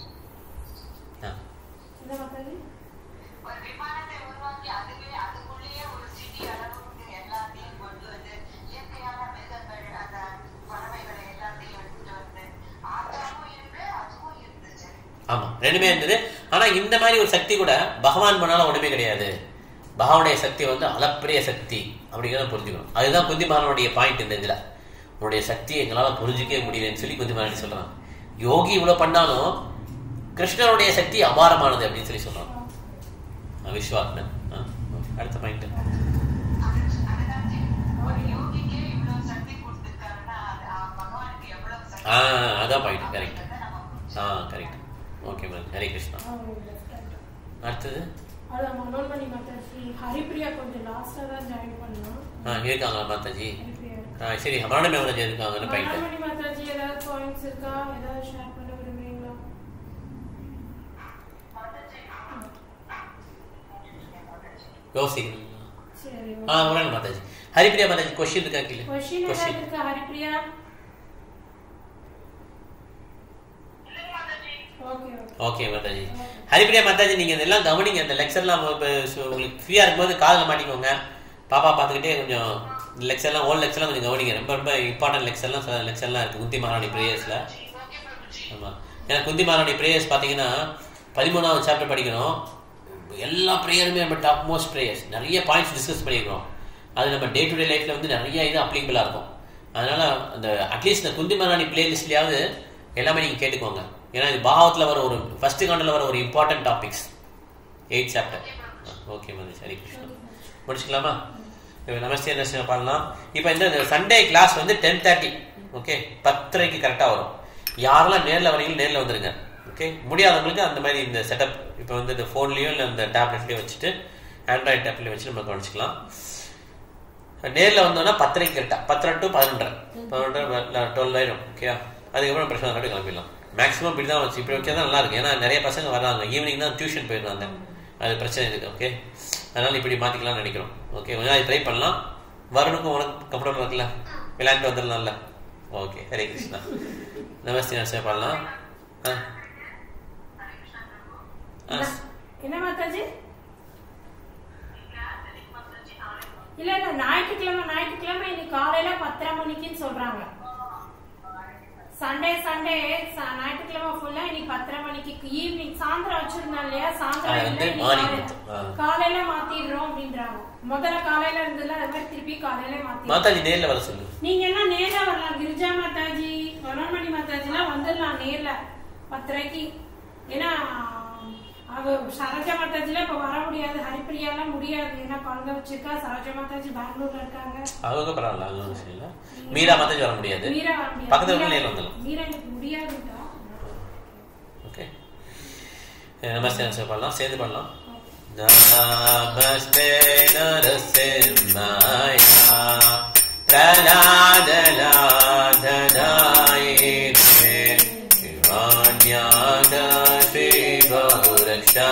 ஆ. என்ன மாதாஜி ஒரு விமானத்தை உருவாக்கி அதுவே அதுக்குள்ளேயே ஒரு சிட்டி அளவுக்கு எல்லாத்தையும் கொண்டு வந்து இயற்கையான மிருகங்கள் அந்த பறவைகளை எல்லாத்தையும் எடுத்துட்டு வந்து ஆதாரமும் இருக்கு அதுவும் இருந்துச்சு ஆமா ரெண்டுமே இருந்தது ஆனா இந்த மாதிரி ஒரு சக்தி கூட பகவான் பண்ணாலும் ஒண்ணுமே கிடையாது பகவானுடைய சக்தி வந்து அளப்பரிய சக்தி அப்படிங்கிறத புரிஞ்சுக்கணும் அதுதான் குந்திமாரனுடைய பாயிண்ட் இந்த இதுல உன்னுடைய சக்தி எங்களால புரிஞ்சுக்கவே முடியலன்னு சொல்லி குந்திமாரன் சொல்றான் யோகி இவ்வளவு பண்ணாலும் கிருஷ்ணருடைய சக்தி அபாரமானது அப்படின்னு சொல்லி சொல்றான் ஆ, விஸ்வாத்மன் ஆ, okay. அடுத்த பாயிண்ட் அதுதான் சரி. ஒரு யோகிக்கே இவ்வளவு சக்தி கொடுத்திருக்காருன்னா அது ஆ, பகவானுக்கு எவ்வளவு சக்தி ஆ அதான் பாயிண்ட் கரெக்ட் அப்படின்றத நம்ம ஆ correct okay ma'am Hare Krishna அடுத்தது அதான் மனோன்மணி மாதாஜி ஹரிப்ரியா கொஞ்சம் லாஸ்டா தான் ஜாயின் பண்ணோம் ஆ இருக்காங்களா மாதாஜி ஹரிப்ரியா ஆ சரி மரண மேவனஜி இருக்காங்கன்னு பாயிண்ட் மனோன்மணி மாதாஜி ஏதாவது பாயிண்ட்ஸ் இருக்கா ஏதாவது ஷேர் பண்ண விரும்புறீங்களா யோசிக்கணும் சரி ஆ உடனே மாதாஜி ஹரிப்பிரியா மாதாஜி கொஸ்டின் இருக்கா கீழே கொஸ்டின் ஏதாவது இருக்கா Haripriya okay okay okay Mataji Haripriya Mataji நீங்க இதெல்லாம் கவனிங்க இந்த லெக்சர்லாம் இப்ப சு- உங்களுக்கு ஃப்ரீயா இருக்கும்போது காதில் மாட்டிக்கோங்க பாப்பா பார்த்துக்கிட்டே கொஞ்சம் லெக்சர்லாம் ஓல்ட் லெக்சர்லாம் கொஞ்சம் கவனிங்க ரொம்ப ரொம்ப இம்பார்ட்டன்ட் லெக்சர்லாம் சில லெக்சர்லாம் இருக்கு குந்தி மகாராணி பிரேயர்ஸ்ல ஆமா ஏன்னா குந்தி மகாராணி பிரேயர்ஸ் பார்த்தீங்கன்னா பதிமூணாவது சாப்டர் படிக்கணும் எல்லா ப்ரேயருமே நம்ம டாப் மோஸ்ட் ப்ரேயர்ஸ் நிறைய பாயிண்ட்ஸ் டிஸ்கஸ் பண்ணியிருக்கோம் அது நம்ம டே டு டே லைஃப்ல வந்து நிறைய இது அப்ளிகபிளாக இருக்கும் அதனால அந்த அட்லீஸ்ட் இந்த குந்தி மகாராணி பிளேலிஸ்ட்லயாவது எல்லாமே நீங்க கேட்டுக்கோங்க ஏன்னா இது பாகவத்தில் வர ஒரு ஃபர்ஸ்ட் காண்டில் வர ஒரு important topics eight chapter okay Mathi சரி கிருஷ்ணா முடிச்சுக்கலாமா இப்ப நமஸ்தே தர்ஷனம் பண்ணலாம் இப்போ இந்த சண்டே கிளாஸ் வந்து டென் தேர்ட்டி ஓகே பத்தரைக்கு கரெக்டாக வரும் யாரெல்லாம் நேரில் வரீங்களோ நேரில் வந்துருங்க ஓகே முடியாதவங்களுக்கு அந்த மாதிரி இந்த செட்டப் இப்போ வந்து இந்த ஃபோன்லேயோ இல்லை இந்த டேப்லெட்லேயோ வச்சுட்டு ஆண்ட்ராய்டு டேப்லேயும் வச்சு நம்ம கவனிச்சிக்கலாம் நேரில் வந்தோம்னா பத்தரைக்கு கரெக்டாக பத்தரை டு பதினொன்றரை பதினொன்றரை டுவெல் ஆயிரும் ஓகே அதுக்கப்புறம் பிரச்சனை கட்டி கிளம்பிடலாம் மேக்ஸிமம் இப்படி தான் வச்சு இப்படி வச்சா தான் நல்லா இருக்கு ஏன்னா நிறைய பசங்க வர்றாங்க ஈவினிங் தான் டியூஷன் போயிடுறாங்க அது பிரச்சனை இருக்கு ஓகே அதனால இப்படி மாத்திக்கலாம்னு நினைக்கிறோம் ஓகே கொஞ்சம் நாள் ட்ரை பண்ணலாம் வருணுக்கும் உனக்கு கம்ஃபர்டபுள் இருக்குல்ல விளையாண்டு வந்துடலாம்ல ஓகே ஹரே கிருஷ்ணா நமஸ்தே நரசிம்ம பண்ணலாம் ஆ ஆ என்ன மாதாஜி இல்ல இல்ல ஞாயிற்றுக்கிழமை ஞாயிற்றுக்கிழமை இன்னைக்கு காலையில பத்தரை மணிக்குன்னு சொல்றாங்க சண்டே சண்டே ச- ஞாயிற்றுக்கிழமை ஃபுல்லா இன்னைக்கு பத்தரை மணிக்கு ஈவினிங் சாயந்தரம் வச்சிருந்தோம் இல்லையா சாயந்தரம் அது இல்ல, வந்து இன்னைக்கு morning காலையில. மட்டும். ஆ. காலையில மாத்திடுறோம் அப்படின்றாங்க முதல்ல காலையில இருந்ததுல அது மாதிரி திருப்பி காலையில மாத்தி மாதாஜி நேரில் வர சொல்லு நீங்க எல்லாம் நேர்ல வரலாம் கிரிஜா மாதாஜி மனோன்மணி மாதாஜி எல்லாம் வந்துடலாம் நேர்ல பத்தரைக்கு ஏன்னா அவ சரோஜா மாதாஜில இப்ப வர முடியாது ஹரிப்பிரியாலாம் முடியாது ஏன்னா குழந்தை வச்சிருக்கா சரோஜா மாதாஜி பெங்களூர்ல இருக்காங்க அவங்க பரவாயில்ல அது ஒன்றும் விஷயம் இல்லை மீரா மாதாஜி வர முடியாது மீரா வர முடியாது பக்கத்துல மீரா- பிள்ளைகள் வந்துடலாம் மீரா எனக்கு முடியாதுடா ஓகே நமஸ்தே நமஸ்தே பண்ணலாம் சேர்ந்து பண்ணலாம் நமஸ்தே நரசிம்மாய பிரலாதலாதனாயினே சிவான்யாத Sri பௌரக்ஷா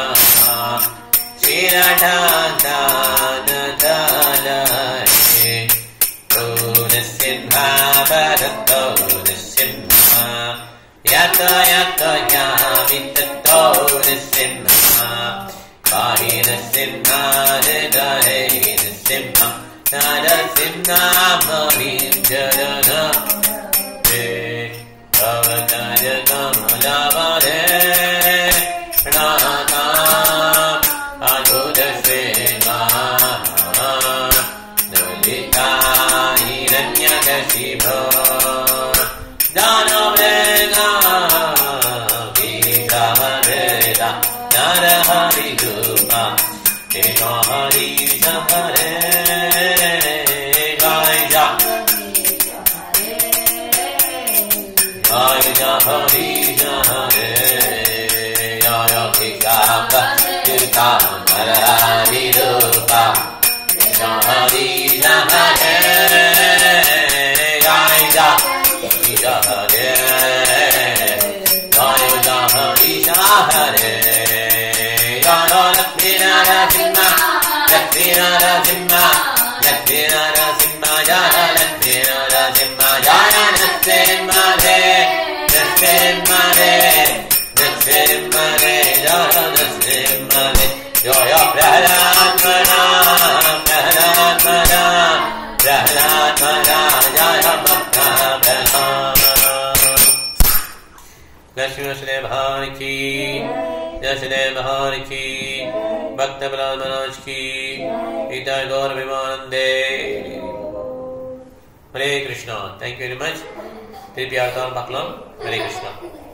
ஸ்ரீரடாதானதாலயே Purnassimha Bharato Nussimha Yata Yata Yamitato Nussimha Pahi Nussimha Hridaye Nussimha Narasimha Marim Jarana Te Kavataya Kamalavare Pranam Adudasena Dulita Hiranyakashibo Danavena Visavareda Naraharidupa Ekahari Sahare Gaija Gaija Hari Sahare Yaya Vikapa Kirtam Naraharidupa Shahari Shahare Gaija Shahare Gaija Shahari Shahare Gaija Lakshmi Narasimha Lakshmi Narasimha Lakshmi Narasimha Jaya Lakshmi Narasimha Jaya Narasimha Narasimha Narasimha Jaya Narasimha Jaya Prahlad Maram Prahlad Maram Prahlad Maram Jaya Bhakta Prahlad Lakshmi Vasudev भगवान की जसदेव भगवान की भक्त बलाल मनोज की गीता गौर विमानंदे Hare Krishna thank you very much திருப்பி அடுத்த வாரம் பார்க்கலாம் ஹரே கிருஷ்ணா